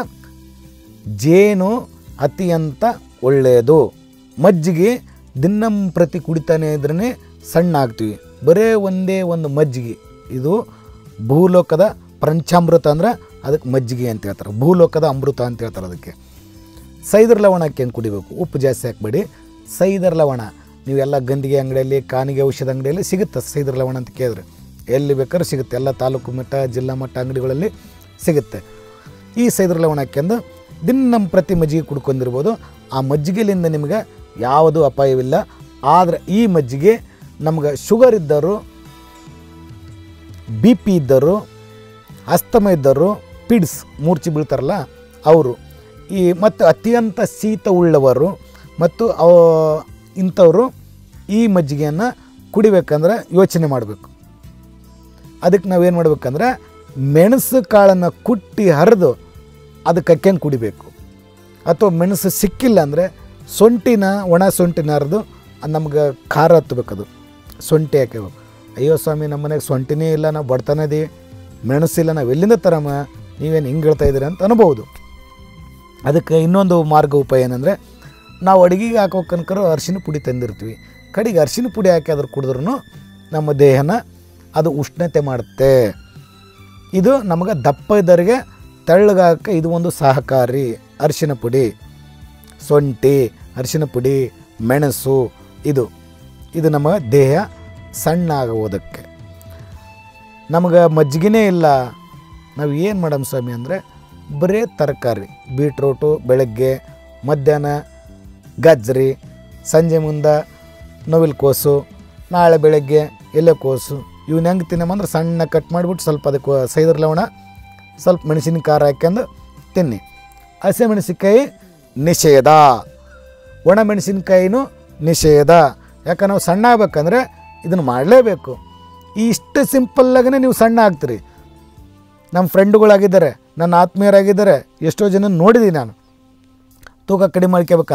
ಜೇನು ಅತ್ಯಂತ ಒಳ್ಳೆಯದು ಮಜ್ಜಿಗೆ ದಿನಂ ಪ್ರತಿ ಕುಡಿತಾನೆ ಇದ್ರೇ ಸಣ್ಣ ಆಗ್ತೀವಿ ಬರೇ ಒಂದೇ ಒಂದು ಮಜ್ಜಿಗೆ ಇದು ಭೂಲೋಕದ ಪಂಚಾಮೃತ ಅಂದ್ರೆ ಅದಕ್ಕೆ ಮಜ್ಜಿಗೆ ಅಂತ ಹೇಳ್ತಾರೆ ಭೂಲೋಕದ ಅಮೃತ ಅಂತ ಹೇಳ್ತಾರೆ ಅದಕ್ಕೆ ಸೈದರ್ ಲವಣಕ್ಕೆ ಹೆಂಗೆ ಕುಡಿಬೇಕು ಉಪ್ಪು ಜಾಸ್ತಿ ಹಾಕ್ಬೇಡಿ ಸೈದರ್ ಲವಣ ನೀವೆಲ್ಲ ಗಂದಿಗೆ ಅಂಗಡಿಯಲ್ಲಿ ಕಾನಿಗೆ ಔಷಧ ಅಂಗಡಿಯಲ್ಲಿ ಸಿಗುತ್ತೆ ಸೈದರ್ ಲವಣ ಅಂತ ಕೇಳಿದ್ರೆ ಎಲ್ಲಿ ಬೇಕಾದ್ರೂ ಸಿಗುತ್ತೆ ಎಲ್ಲ ತಾಲೂಕು ಮಟ್ಟ ಜಿಲ್ಲಾ ಮಟ್ಟ ಅಂಗಡಿಗಳಲ್ಲಿ ಸಿಗುತ್ತೆ ಈ ಸೈದರ್ ಲವಣ ಹಾಕ್ಯಂದು ದಿನ ನಮ್ಮ ಪ್ರತಿ ಮಜ್ಜಿಗೆ ಕುಡ್ಕೊಂಡಿರ್ಬೋದು ಆ ಮಜ್ಜಿಗೆಲಿಂದ ನಿಮಗೆ ಯಾವುದೂ ಅಪಾಯವಿಲ್ಲ ಆದರೆ ಈ ಮಜ್ಜಿಗೆ ನಮ್ಗೆ ಶುಗರ್ ಇದ್ದವರು ಬಿ ಪಿ ಇದ್ದರು ಅಸ್ತಮ ಇದ್ದರು ಪಿಡ್ಸ್ ಮೂರ್ಛೆ ಬೀಳ್ತಾರಲ್ಲ ಅವರು ಈ ಮತ್ತು ಅತ್ಯಂತ ಶೀತ ಉಳ್ಳವರು ಮತ್ತು ಅವ ಇಂಥವರು ಈ ಮಜ್ಜಿಗೆಯನ್ನು ಕುಡಿಬೇಕಂದ್ರೆ ಯೋಚನೆ ಮಾಡಬೇಕು ಅದಕ್ಕೆ ನಾವೇನು ಮಾಡ್ಬೇಕಂದ್ರೆ ಮೆಣಸು ಕಾಳನ್ನು ಕುಟ್ಟಿ ಹರಿದು ಅದಕ್ಕೆ ಅಕ್ಕೆಂಗೆ ಕುಡಿಬೇಕು ಅಥವಾ ಮೆಣಸು ಸಿಕ್ಕಿಲ್ಲ ಅಂದರೆ ಸೊಂಟಿನ ಒಣ ಸೊಂಟಿನ ಹರಿದು ನಮ್ಗೆ ಖಾರ ಹತ್ಬೇಕು ಅದು ಸೊಂಟಿ ಹಾಕಬೇಕು ಅಯ್ಯೋ ಸ್ವಾಮಿ ನಮ್ಮ ಮನೆಗೆ ಸೊಂಟಿನೇ ಇಲ್ಲ ನಾವು ಬಡತನ ಇದೀವಿ ಮೆಣಸಿಲ್ಲ ನಾವು ಎಲ್ಲಿಂದ ತರಮ್ಮ ನೀವೇನು ಹಿಂಗೆ ಹೇಳ್ತಾ ಇದ್ದೀರಿ ಅಂತ ಅನ್ಬೋದು ಅದಕ್ಕೆ ಇನ್ನೊಂದು ಮಾರ್ಗ ಉಪಾಯ ಏನಂದರೆ ನಾವು ಅಡುಗೆಗೆ ಹಾಕೋಕನ್ಕರು ಅರಿಶಿನ ಪುಡಿ ತಂದಿರ್ತೀವಿ ಕಡೆಗೆ ಅರಿಶಿನ ಪುಡಿ ಹಾಕಿ ಅದ್ರ ಕುಡಿದ್ರೂ ನಮ್ಮ ದೇಹನ ಅದು ಉಷ್ಣತೆ ಮಾಡುತ್ತೆ ಇದು ನಮಗೆ ದಪ್ಪ ಇದ್ದವರಿಗೆ ತೆಳ್ಳಗಾಗಕ್ಕೆ ಇದು ಒಂದು ಸಹಕಾರಿ ಅರಿಶಿನ ಪುಡಿ ಸೊಂಟಿ ಅರಿಶಿನ ಪುಡಿ ಮೆಣಸು ಇದು ಇದು ನಮ್ಮ ದೇಹ ಸಣ್ಣ ಆಗುವುದಕ್ಕೆ ನಮಗೆ ಮಜ್ಜಿಗೆನೇ ಇಲ್ಲ ನಾವು ಏನು ಮಾಡಮ್ ಸ್ವಾಮಿ ಅಂದರೆ ಬರೇ ತರಕಾರಿ ಬೀಟ್ರೂಟು ಬೆಳಗ್ಗೆ ಮಧ್ಯಾಹ್ನ ಗಜ್ಜರಿ ಸಂಜೆ ಮುಂದೆ ನವಿಲುಕೋಸು ನಾಳೆ ಬೆಳಗ್ಗೆ ಎಲೆಕೋಸು ಇವನ್ನ ಹೆಂಗೆ ತಿನ್ನಮಂದ್ರೆ ಸಣ್ಣ ಕಟ್ ಮಾಡಿಬಿಟ್ಟು ಸ್ವಲ್ಪ ಅದಕ್ಕೆ ಸೈದರ್ ಲವಣ ಸ್ವಲ್ಪ ಮೆಣಸಿನ ಖಾರ ಹಾಕ್ಯಂದು ತಿನ್ನಿ ಹಸಿಮೆಣಸಿನ್ಕಾಯಿ ನಿಷೇಧ ಒಣ ಮೆಣಸಿನ್ಕಾಯಿನೂ ನಿಷೇಧ ಯಾಕೆ ನಾವು ಸಣ್ಣ ಆಗ್ಬೇಕಂದ್ರೆ ಇದನ್ನು ಮಾಡಲೇಬೇಕು ಈ ಇಷ್ಟು ಸಿಂಪಲ್ಲಾಗೇ ನೀವು ಸಣ್ಣ ಆಗ್ತೀರಿ ನಮ್ಮ ಫ್ರೆಂಡುಗಳಾಗಿದ್ದಾರೆ ನನ್ನ ಆತ್ಮೀಯರಾಗಿದ್ದಾರೆ ಎಷ್ಟೋ ಜನ ನೋಡಿದ್ದೀನಿ ನಾನು ತೂಕ ಕಡಿಮೆ ಮಾಡ್ಕೋಬೇಕಂದ್ರೆ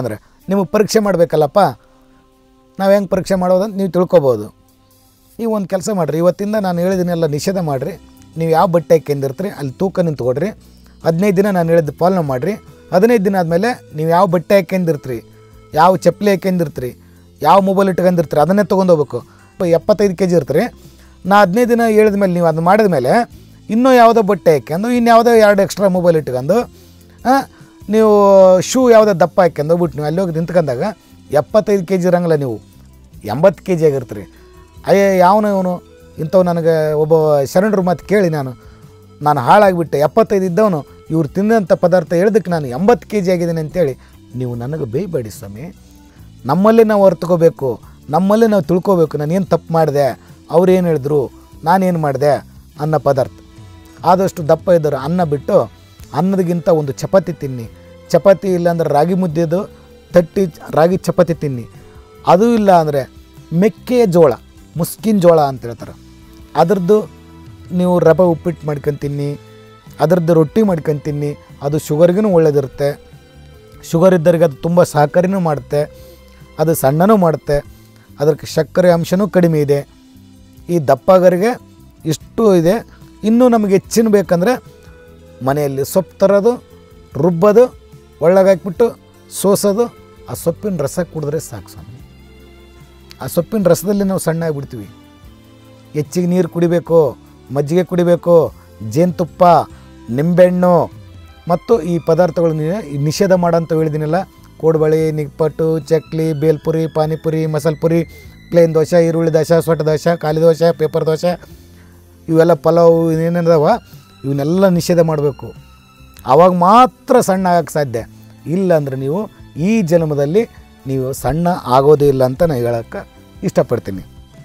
ನಿಮಗೆ ಪರೀಕ್ಷೆ ಮಾಡಬೇಕಲ್ಲಪ್ಪ ನಾವು ಹೆಂಗೆ ಪರೀಕ್ಷೆ ಮಾಡೋದಂತ ನೀವು ತಿಳ್ಕೊಬೋದು ನೀವು ಒಂದು ಕೆಲಸ ಮಾಡಿರಿ ಇವತ್ತಿಂದ ನಾನು ಹೇಳಿದನ್ನೆಲ್ಲ ನಿಷೇಧ ಮಾಡಿರಿ ನೀವು ಯಾವ ಬಟ್ಟೆ ಹಾಕ್ಯಂದಿರ್ತೀರಿ ಅಲ್ಲಿ ತೂಕ ನಿಂತ್ಕೊಡ್ರಿ ಹದಿನೈದು ದಿನ ನಾನು ಹೇಳಿದ್ದು ಪಾಲನೆ ಮಾಡಿರಿ ಹದಿನೈದು ದಿನ ಆದಮೇಲೆ ನೀವು ಯಾವ ಬಟ್ಟೆ ಹಾಕ್ಯಂದಿರ್ತೀರಿ ಯಾವ ಚಪ್ಪಲಿ ಹಾಕ್ಯಂದಿರ್ತೀರಿ ಯಾವ ಮೊಬೈಲ್ ಇಟ್ಕೊಂಡಿರ್ತೀರಿ ಅದನ್ನೇ ತೊಗೊಂಡೋಗ್ಬೇಕು ಎಪ್ಪತ್ತೈದು ಕೆ ಜಿ ಇರ್ತೀರಿ ನಾ ಹದಿನೈದು ದಿನ ಹೇಳಿದ ಮೇಲೆ ನೀವು ಅದನ್ನ ಮಾಡಿದ ಮೇಲೆ ಇನ್ನೂ ಯಾವುದೋ ಬಟ್ಟೆ ಹಾಕ್ಯಂದು ಇನ್ನು ಯಾವುದೋ ಎರಡು ಎಕ್ಸ್ಟ್ರಾ ಮೊಬೈಲ್ ಇಟ್ಕೊಂಡು ಆ, ನೀವು ಶೂ ಯಾವುದೋ ದಪ್ಪ ಹಾಕ್ಯಂದು ಬಿಟ್ಟು ನೀವು ಅಲ್ಲಿ ಹೋಗಿ ನಿಂತ್ಕೊಂಡಾಗ ಎಪ್ಪತ್ತೈದು ಕೆ ಜಿ ಇರಂಗಿಲ್ಲ ನೀವು ಎಂಬತ್ತು ಕೆ ಜಿ ಆಗಿರ್ತೀರಿ ಅಯ್ಯ ಯಾವನು ಇವನು ಇಂಥವು ನನಗೆ ಒಬ್ಬ ಶರಣರು ಮಾತು ಕೇಳಿ ನಾನು ನಾನು ಹಾಳಾಗಿಬಿಟ್ಟೆ ಎಪ್ಪತ್ತೈದು ಇದ್ದವನು ಇವ್ರು ತಿಂದಂಥ ಪದಾರ್ಥ ಹೇಳಿದಕ್ಕೆ ನಾನು ಎಂಬತ್ತು ಕೆ ಜಿ ಆಗಿದ್ದೀನಿ ಅಂತೇಳಿ ನೀವು ನನಗೆ ಬೇಯಬೇಡಿ ಸ್ವಾಮಿ ನಮ್ಮಲ್ಲೇ ನಾವು ಅರ್ಥಕೋಬೇಕು ನಮ್ಮಲ್ಲೇ ನಾವು ತಿಳ್ಕೊಬೇಕು ನಾನು ಏನು ತಪ್ಪು ಮಾಡಿದೆ ಅವ್ರು ಏನು ಹೇಳಿದ್ರು ನಾನೇನು ಮಾಡಿದೆ ಅನ್ನೋ ಪದಾರ್ಥ ಆದಷ್ಟು ದಪ್ಪ ಇದ್ದರು ಅನ್ನ ಬಿಟ್ಟು ಅನ್ನದಗಿಂತ ಒಂದು ಚಪಾತಿ ತಿನ್ನಿ ಚಪಾತಿ ಇಲ್ಲಾಂದ್ರೆ ರಾಗಿ ಮುದ್ದೆದು ತಟ್ಟಿ ರಾಗಿ ಚಪಾತಿ ತಿನ್ನಿ ಅದು ಇಲ್ಲ ಅಂದರೆ ಮೆಕ್ಕೆ ಜೋಳ ಮುಸ್ಕಿನ ಜೋಳ ಅಂತ ಹೇಳ್ತಾರೆ ಅದ್ರದ್ದು ನೀವು ರವೆ ಉಪ್ಪಿಟ್ಟು ಮಾಡ್ಕೊಂಡು ತಿನ್ನಿ ಅದ್ರದ್ದು ರೊಟ್ಟಿ ಮಾಡ್ಕೊಂಡು ತಿನ್ನಿ ಅದು ಶುಗರ್ಗೂ ಒಳ್ಳೇದಿರುತ್ತೆ ಶುಗರ್ ಇದ್ದವ್ರಿಗೆ ಅದು ತುಂಬ ಸಹಕಾರಿನೂ ಮಾಡುತ್ತೆ ಅದು ಸಣ್ಣನೂ ಮಾಡುತ್ತೆ ಅದಕ್ಕೆ ಸಕ್ಕರೆ ಅಂಶನೂ ಕಡಿಮೆ ಇದೆ ಈ ದಪ್ಪಗರಿಗೆ ಇಷ್ಟು ಇದೆ ಇನ್ನೂ ನಮಗೆ ಹೆಚ್ಚಿನ ಬೇಕಂದರೆ ಮನೆಯಲ್ಲಿ ಸೊಪ್ಪು ತರೋದು ರುಬ್ಬೋದು ಒಳಗೆ ಹಾಕ್ಬಿಟ್ಟು ಸೋಸೋದು ಆ ಸೊಪ್ಪಿನ ರಸ ಕುಡಿದ್ರೆ ಸಾಕು ಸ್ವಾಮಿ ಆ ಸೊಪ್ಪಿನ ರಸದಲ್ಲಿ ನಾವು ಸಣ್ಣ ಆಗಿಬಿಡ್ತೀವಿ ಹೆಚ್ಚಿಗೆ ನೀರು ಕುಡಿಬೇಕು ಮಜ್ಜಿಗೆ ಕುಡಿಬೇಕು ಜೇನುತುಪ್ಪ ನಿಂಬೆಹಣ್ಣು ಮತ್ತು ಈ ಪದಾರ್ಥಗಳು ನೀನು ಈ ನಿಷೇಧ ಮಾಡಂತ ಹೇಳಿದ್ದೀನಲ್ಲ ಕೋಡ್ಬಳೆ ನಿಪ್ಪಟ್ಟು ಚಕ್ಲಿ ಬೇಲ್ಪುರಿ ಪಾನಿಪುರಿ ಮಸಾಲೆ ಪುರಿ ಪ್ಲೇನ್ ದೋಸೆ ಈರುಳ್ಳಿ ದೋಸೆ ಸೊಟ್ಟ ದೋಸೆ ಖಾಲಿ ದೋಸೆ ಪೇಪರ್ ದೋಸೆ ಇವೆಲ್ಲ ಪಲಾವು ಏನೇನದಾವ ಇವನ್ನೆಲ್ಲ ನಿಷೇಧ ಮಾಡಬೇಕು ಆವಾಗ ಮಾತ್ರ ಸಣ್ಣ ಆಗಕ್ಕೆ ಸಾಧ್ಯ ಇಲ್ಲ ಅಂದರೆ ನೀವು ಈ ಜನ್ಮದಲ್ಲಿ ನೀವು ಸಣ್ಣ ಆಗೋದೇ ಇಲ್ಲ ಅಂತ ನಾನು ಹೇಳೋಕ್ಕೆ ಇಷ್ಟಪಡ್ತೀನಿ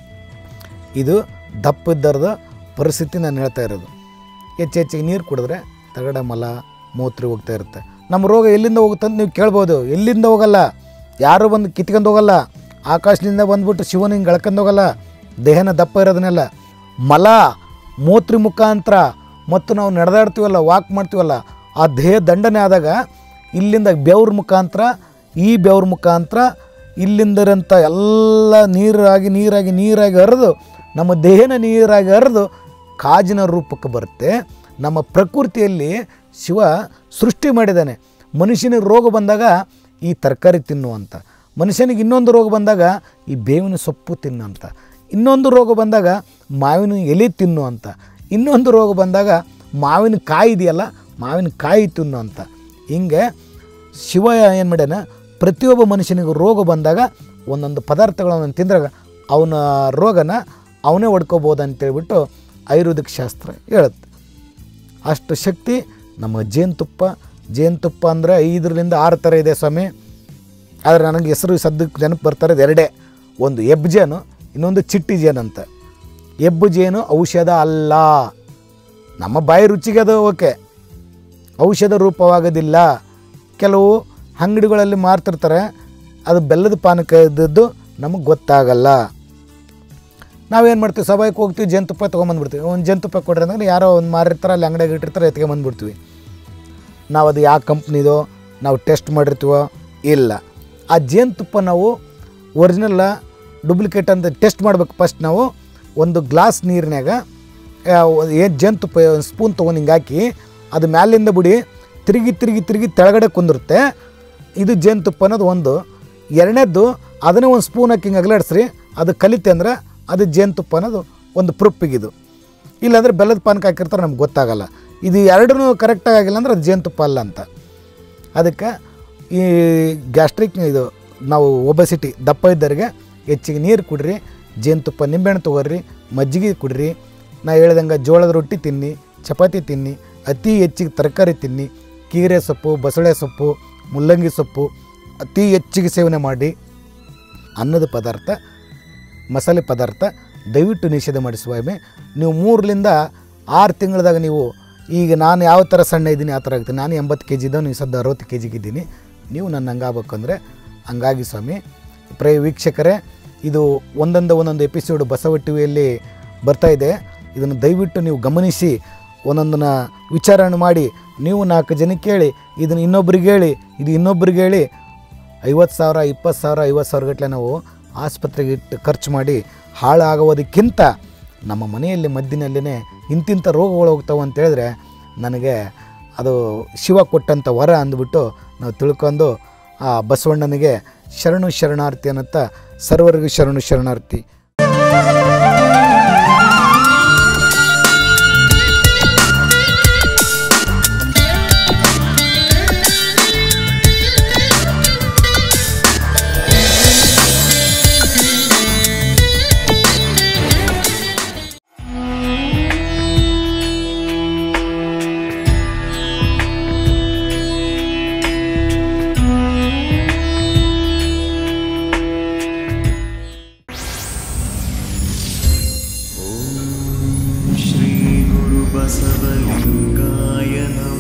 ಇದು ದಪ್ಪಿದ್ದರದ ಪರಿಸ್ಥಿತಿ ನಾನು ಹೇಳ್ತಾ ಇರೋದು ಹೆಚ್ಚು ಹೆಚ್ಚಿಗೆ ನೀರು ಕುಡಿದ್ರೆ ತಗಡ ಮಲ ಮೂತ್ರಿ ಹೋಗ್ತಾ ಇರುತ್ತೆ ನಮ್ಮ ರೋಗ ಎಲ್ಲಿಂದ ಹೋಗುತ್ತೆ ಅಂತ ನೀವು ಕೇಳ್ಬೋದು ಎಲ್ಲಿಂದ ಹೋಗಲ್ಲ ಯಾರು ಬಂದು ಕಿತ್ಕೊಂಡು ಹೋಗಲ್ಲ ಆಕಾಶದಿಂದ ಬಂದ್ಬಿಟ್ಟು ಶಿವನ ಹಿಂಗೆ ಎಳ್ಕೊಂಡು ಹೋಗಲ್ಲ ದೇಹನ ದಪ್ಪ ಇರೋದನ್ನೆಲ್ಲ ಮಲ ಮೂತ್ರಿ ಮುಖಾಂತರ ಮತ್ತು ನಾವು ನಡೆದಾಡ್ತೀವಲ್ಲ ವಾಕ್ ಮಾಡ್ತೀವಲ್ಲ ಆ ದೇಹ ದಂಡನೆ ಆದಾಗ ಇಲ್ಲಿಂದ ಬೆವ್ರ ಮುಖಾಂತರ ಈ ಬೆವ್ರ ಮುಖಾಂತರ ಇಲ್ಲಿಂದಿರಂಥ ಎಲ್ಲ ನೀರಾಗಿ ನೀರಾಗಿ ನೀರಾಗಿ ಹರಿದು ನಮ್ಮ ದೇಹನ ನೀರಾಗಿ ಹರಿದು ಕಾಜಿನ ರೂಪಕ್ಕೆ ಬರುತ್ತೆ ನಮ್ಮ ಪ್ರಕೃತಿಯಲ್ಲಿ ಶಿವ ಸೃಷ್ಟಿ ಮಾಡಿದ್ದಾನೆ ಮನುಷ್ಯನಿಗೆ ರೋಗ ಬಂದಾಗ ಈ ತರಕಾರಿ ತಿನ್ನು ಅಂತ ಮನುಷ್ಯನಿಗೆ ಇನ್ನೊಂದು ರೋಗ ಬಂದಾಗ ಈ ಬೇವಿನ ಸೊಪ್ಪು ತಿನ್ನು ಅಂತ ಇನ್ನೊಂದು ರೋಗ ಬಂದಾಗ ಮಾವಿನ ಎಲೆ ತಿನ್ನು ಅಂತ ಇನ್ನೊಂದು ರೋಗ ಬಂದಾಗ ಮಾವಿನ ಕಾಯಿ ಇದೆಯಲ್ಲ ಮಾವಿನ ಕಾಯಿ ತಿನ್ನು ಅಂತ ಹಿಂಗೆ ಶಿವ ಏನು ಮಾಡ್ಯಾನ ಪ್ರತಿಯೊಬ್ಬ ಮನುಷ್ಯನಿಗೂ ರೋಗ ಬಂದಾಗ ಒಂದೊಂದು ಪದಾರ್ಥಗಳನ್ನು ತಿಂದಾಗ ಅವನ ರೋಗನ ಅವನೇ ಹೊಡ್ಕೋಬೋದು ಅಂತೇಳ್ಬಿಟ್ಟು ಆಯುರ್ವೇದಿಕ್ ಶಾಸ್ತ್ರ ಹೇಳುತ್ತೆ ಅಷ್ಟು ಶಕ್ತಿ ನಮ್ಮ ಜೇನುತುಪ್ಪ ಜೇನುತುಪ್ಪ ಅಂದರೆ ಐದರಿಂದ ಆರು ಥರ ಇದೆ ಸ್ವಾಮಿ ಆದರೆ ನನಗೆ ಹೆಸರು ಸದ್ಯಕ್ಕೆ ನೆನಪು ಬರ್ತಾರೆ ಎರಡೇ ಒಂದು ಎಬ್ಬು ಜೇನು ಇನ್ನೊಂದು ಚಿಟ್ಟಿ ಜೇನು ಅಂತ ಎಬ್ಬು ಜೇನು ಔಷಧ ಅಲ್ಲ ನಮ್ಮ ಬಾಯಿ ರುಚಿಗೆ ಅದು ಓಕೆ ಔಷಧ ರೂಪವಾಗೋದಿಲ್ಲ ಕೆಲವು ಅಂಗಡಿಗಳಲ್ಲಿ ಮಾರ್ತಿರ್ತಾರೆ ಅದು ಬೆಲ್ಲದ ಪಾನಕ ಇದ್ದದ್ದು ನಮಗೆ ಗೊತ್ತಾಗಲ್ಲ ನಾವೇನು ಮಾಡ್ತೀವಿ ಸಭಾಕ್ಕೆ ಹೋಗ್ತೀವಿ ಜೇನುತುಪ್ಪ ತೊಗೊಂಬಂದ್ಬಿಡ್ತೀವಿ ಒಂದು ಜೇನುತುಪ್ಪ ಕೊಡ್ರಿ ಅಂದ್ರೆ ಯಾರೋ ಒಂದು ಮಾರಿರ್ತಾರೆ ಅಲ್ಲಿ ಅಂಗಡಿಯಾಗ ಇಟ್ಟಿರ್ತಾರೆ ಎತ್ಕೊಂಬಂದ್ಬಿಡ್ತೀವಿ ನಾವು ಅದು ಯಾವ ಕಂಪ್ನಿದೋ ನಾವು ಟೆಸ್ಟ್ ಮಾಡಿರ್ತೀವೋ ಇಲ್ಲ ಆ ಜೇನುತುಪ್ಪ ನಾವು ಒರಿಜಿನಲ್ಲ ಡೂಪ್ಲಿಕೇಟ್ ಅಂತ ಟೆಸ್ಟ್ ಮಾಡ್ಬೇಕು ಫಸ್ಟ್ ನಾವು ಒಂದು ಗ್ಲಾಸ್ ನೀರಿನಾಗ ಏನು ಜೇನುತುಪ್ಪ ಒಂದು ಸ್ಪೂನ್ ತೊಗೊಂಡು ಹಿಂಗೆ ಹಾಕಿ ಅದು ಮ್ಯಾಲಿಂದ ಬಿಡಿ ತಿರುಗಿ ತಿರುಗಿ ತಿರುಗಿ ತೆಳಗಡೆ ಕುಂದಿರುತ್ತೆ ಇದು ಜೇನುತುಪ್ಪ ಅನ್ನೋದು ಒಂದು ಎರಡನೇದ್ದು ಅದನ್ನೇ ಒಂದು ಸ್ಪೂನ್ ಹಾಕಿ ಹಿಂಗೆ ಅಗಲಾಡಿಸ್ರಿ ಅದು ಕಲಿತೆ ಅಂದ್ರೆ ಅದು ಜೇನುತುಪ್ಪ ಅನ್ನೋದು ಒಂದು ಪ್ರೂಫಿಗಿದು ಇಲ್ಲಾಂದರೆ ಬೆಲ್ಲದ ಪಾನಕ ಹಾಕಿರ್ತಾರೆ ನಮ್ಗೆ ಗೊತ್ತಾಗಲ್ಲ ಇದು ಎರಡೂ ಕರೆಕ್ಟಾಗಿ ಆಗಿಲ್ಲ ಅಂದ್ರೆ ಅದು ಜೇನುತುಪ್ಪ ಅಲ್ಲ ಅಂತ ಅದಕ್ಕೆ ಈ ಗ್ಯಾಸ್ಟ್ರಿಕ್ ಇದು ನಾವು ಒಬೆಸಿಟಿ ದಪ್ಪ ಇದ್ದವರಿಗೆ ಹೆಚ್ಚಿಗೆ ನೀರು ಕುಡ್ರಿ ಜೇನುತುಪ್ಪ ನಿಂಬೆಹಣ್ಣು ತೊಗೊರ್ರಿ ಮಜ್ಜಿಗೆ ಕುಡ್ರಿ ನಾ ಹೇಳ್ದಂಗೆ ಜೋಳದ ರೊಟ್ಟಿ ತಿನ್ನಿ ಚಪಾತಿ ತಿನ್ನಿ ಅತಿ ಹೆಚ್ಚಿಗೆ ತರಕಾರಿ ತಿನ್ನಿ ಕೀರೆ ಸೊಪ್ಪು ಬಸಳೆ ಸೊಪ್ಪು ಮುಲ್ಲಂಗಿ ಸೊಪ್ಪು ಅತಿ ಹೆಚ್ಚಿಗೆ ಸೇವನೆ ಮಾಡಿ ಅನ್ನದ ಪದಾರ್ಥ ಮಸಾಲೆ ಪದಾರ್ಥ ದಯವಿಟ್ಟು ನಿಷೇಧ ಮಾಡಿ ಸ್ವಾಮಿ ನೀವು ಮೂರರಿಂದ ಆರು ತಿಂಗಳದಾಗ ನೀವು ಈಗ ನಾನು ಯಾವ ಥರ ಸಣ್ಣ ಇದ್ದೀನಿ ಆ ಥರ ಆಗ್ತೀನಿ ನಾನು ಎಂಬತ್ತು ಕೆ ಜಿ ಇದ್ದವ್ ನೀವು ಸದ್ಯ ಅರವತ್ತು ಕೆ ಜಿಗಿದ್ದೀನಿ ನೀವು ನನ್ನ ಹಂಗಾಗಬೇಕು ಅಂದರೆ ಹಂಗಾಗಿ ಸ್ವಾಮಿ ಪ್ರಯ ವೀಕ್ಷಕರೇ ಇದು ಒಂದೊಂದು ಒಂದೊಂದು ಎಪಿಸೋಡು ಬಸವ ಟಿವಿಯಲ್ಲಿ ಬರ್ತಾ ಇದೆ ಇದನ್ನು ದಯವಿಟ್ಟು ನೀವು ಗಮನಿಸಿ ಒಂದೊಂದನ್ನ ವಿಚಾರಣೆ ಮಾಡಿ ನೀವು ನಾಲ್ಕು ಜನಕ್ಕೆ ಹೇಳಿ ಇದನ್ನು ಇನ್ನೊಬ್ರಿಗೆ ಹೇಳಿ ಇದು ಇನ್ನೊಬ್ರಿಗೆ ಹೇಳಿ ಐವತ್ತು ಸಾವಿರ ಇಪ್ಪತ್ತು ಸಾವಿರ ಐವತ್ತು ಸಾವಿರ ಗಟ್ಟಲೆ ನಾವು ಆಸ್ಪತ್ರೆಗೆ ಇಟ್ಟು ಖರ್ಚು ಮಾಡಿ ಹಾಳಾಗೋದಕ್ಕಿಂತ ನಮ್ಮ ಮನೆಯಲ್ಲಿ ಮದ್ದಿನಲ್ಲೇ ಇಂತಿಂಥ ರೋಗಗಳು ಹೋಗ್ತಾವೆ ಅಂತ ಹೇಳಿದ್ರೆ ನನಗೆ ಅದು ಶಿವ ಕೊಟ್ಟಂಥ ವರ ಅಂದ್ಬಿಟ್ಟು ನಾವು ತಿಳ್ಕೊಂಡು ಆ ಬಸವಣ್ಣನಿಗೆ ಶರಣು ಶರಣಾರ್ಥಿ ಅನ್ನತ್ತ ಸರ್ವರಿಗೂ ಶರಣು ಶರಣಾರ್ಥಿ श्रीगुरुबसवलिङ्गाय नमः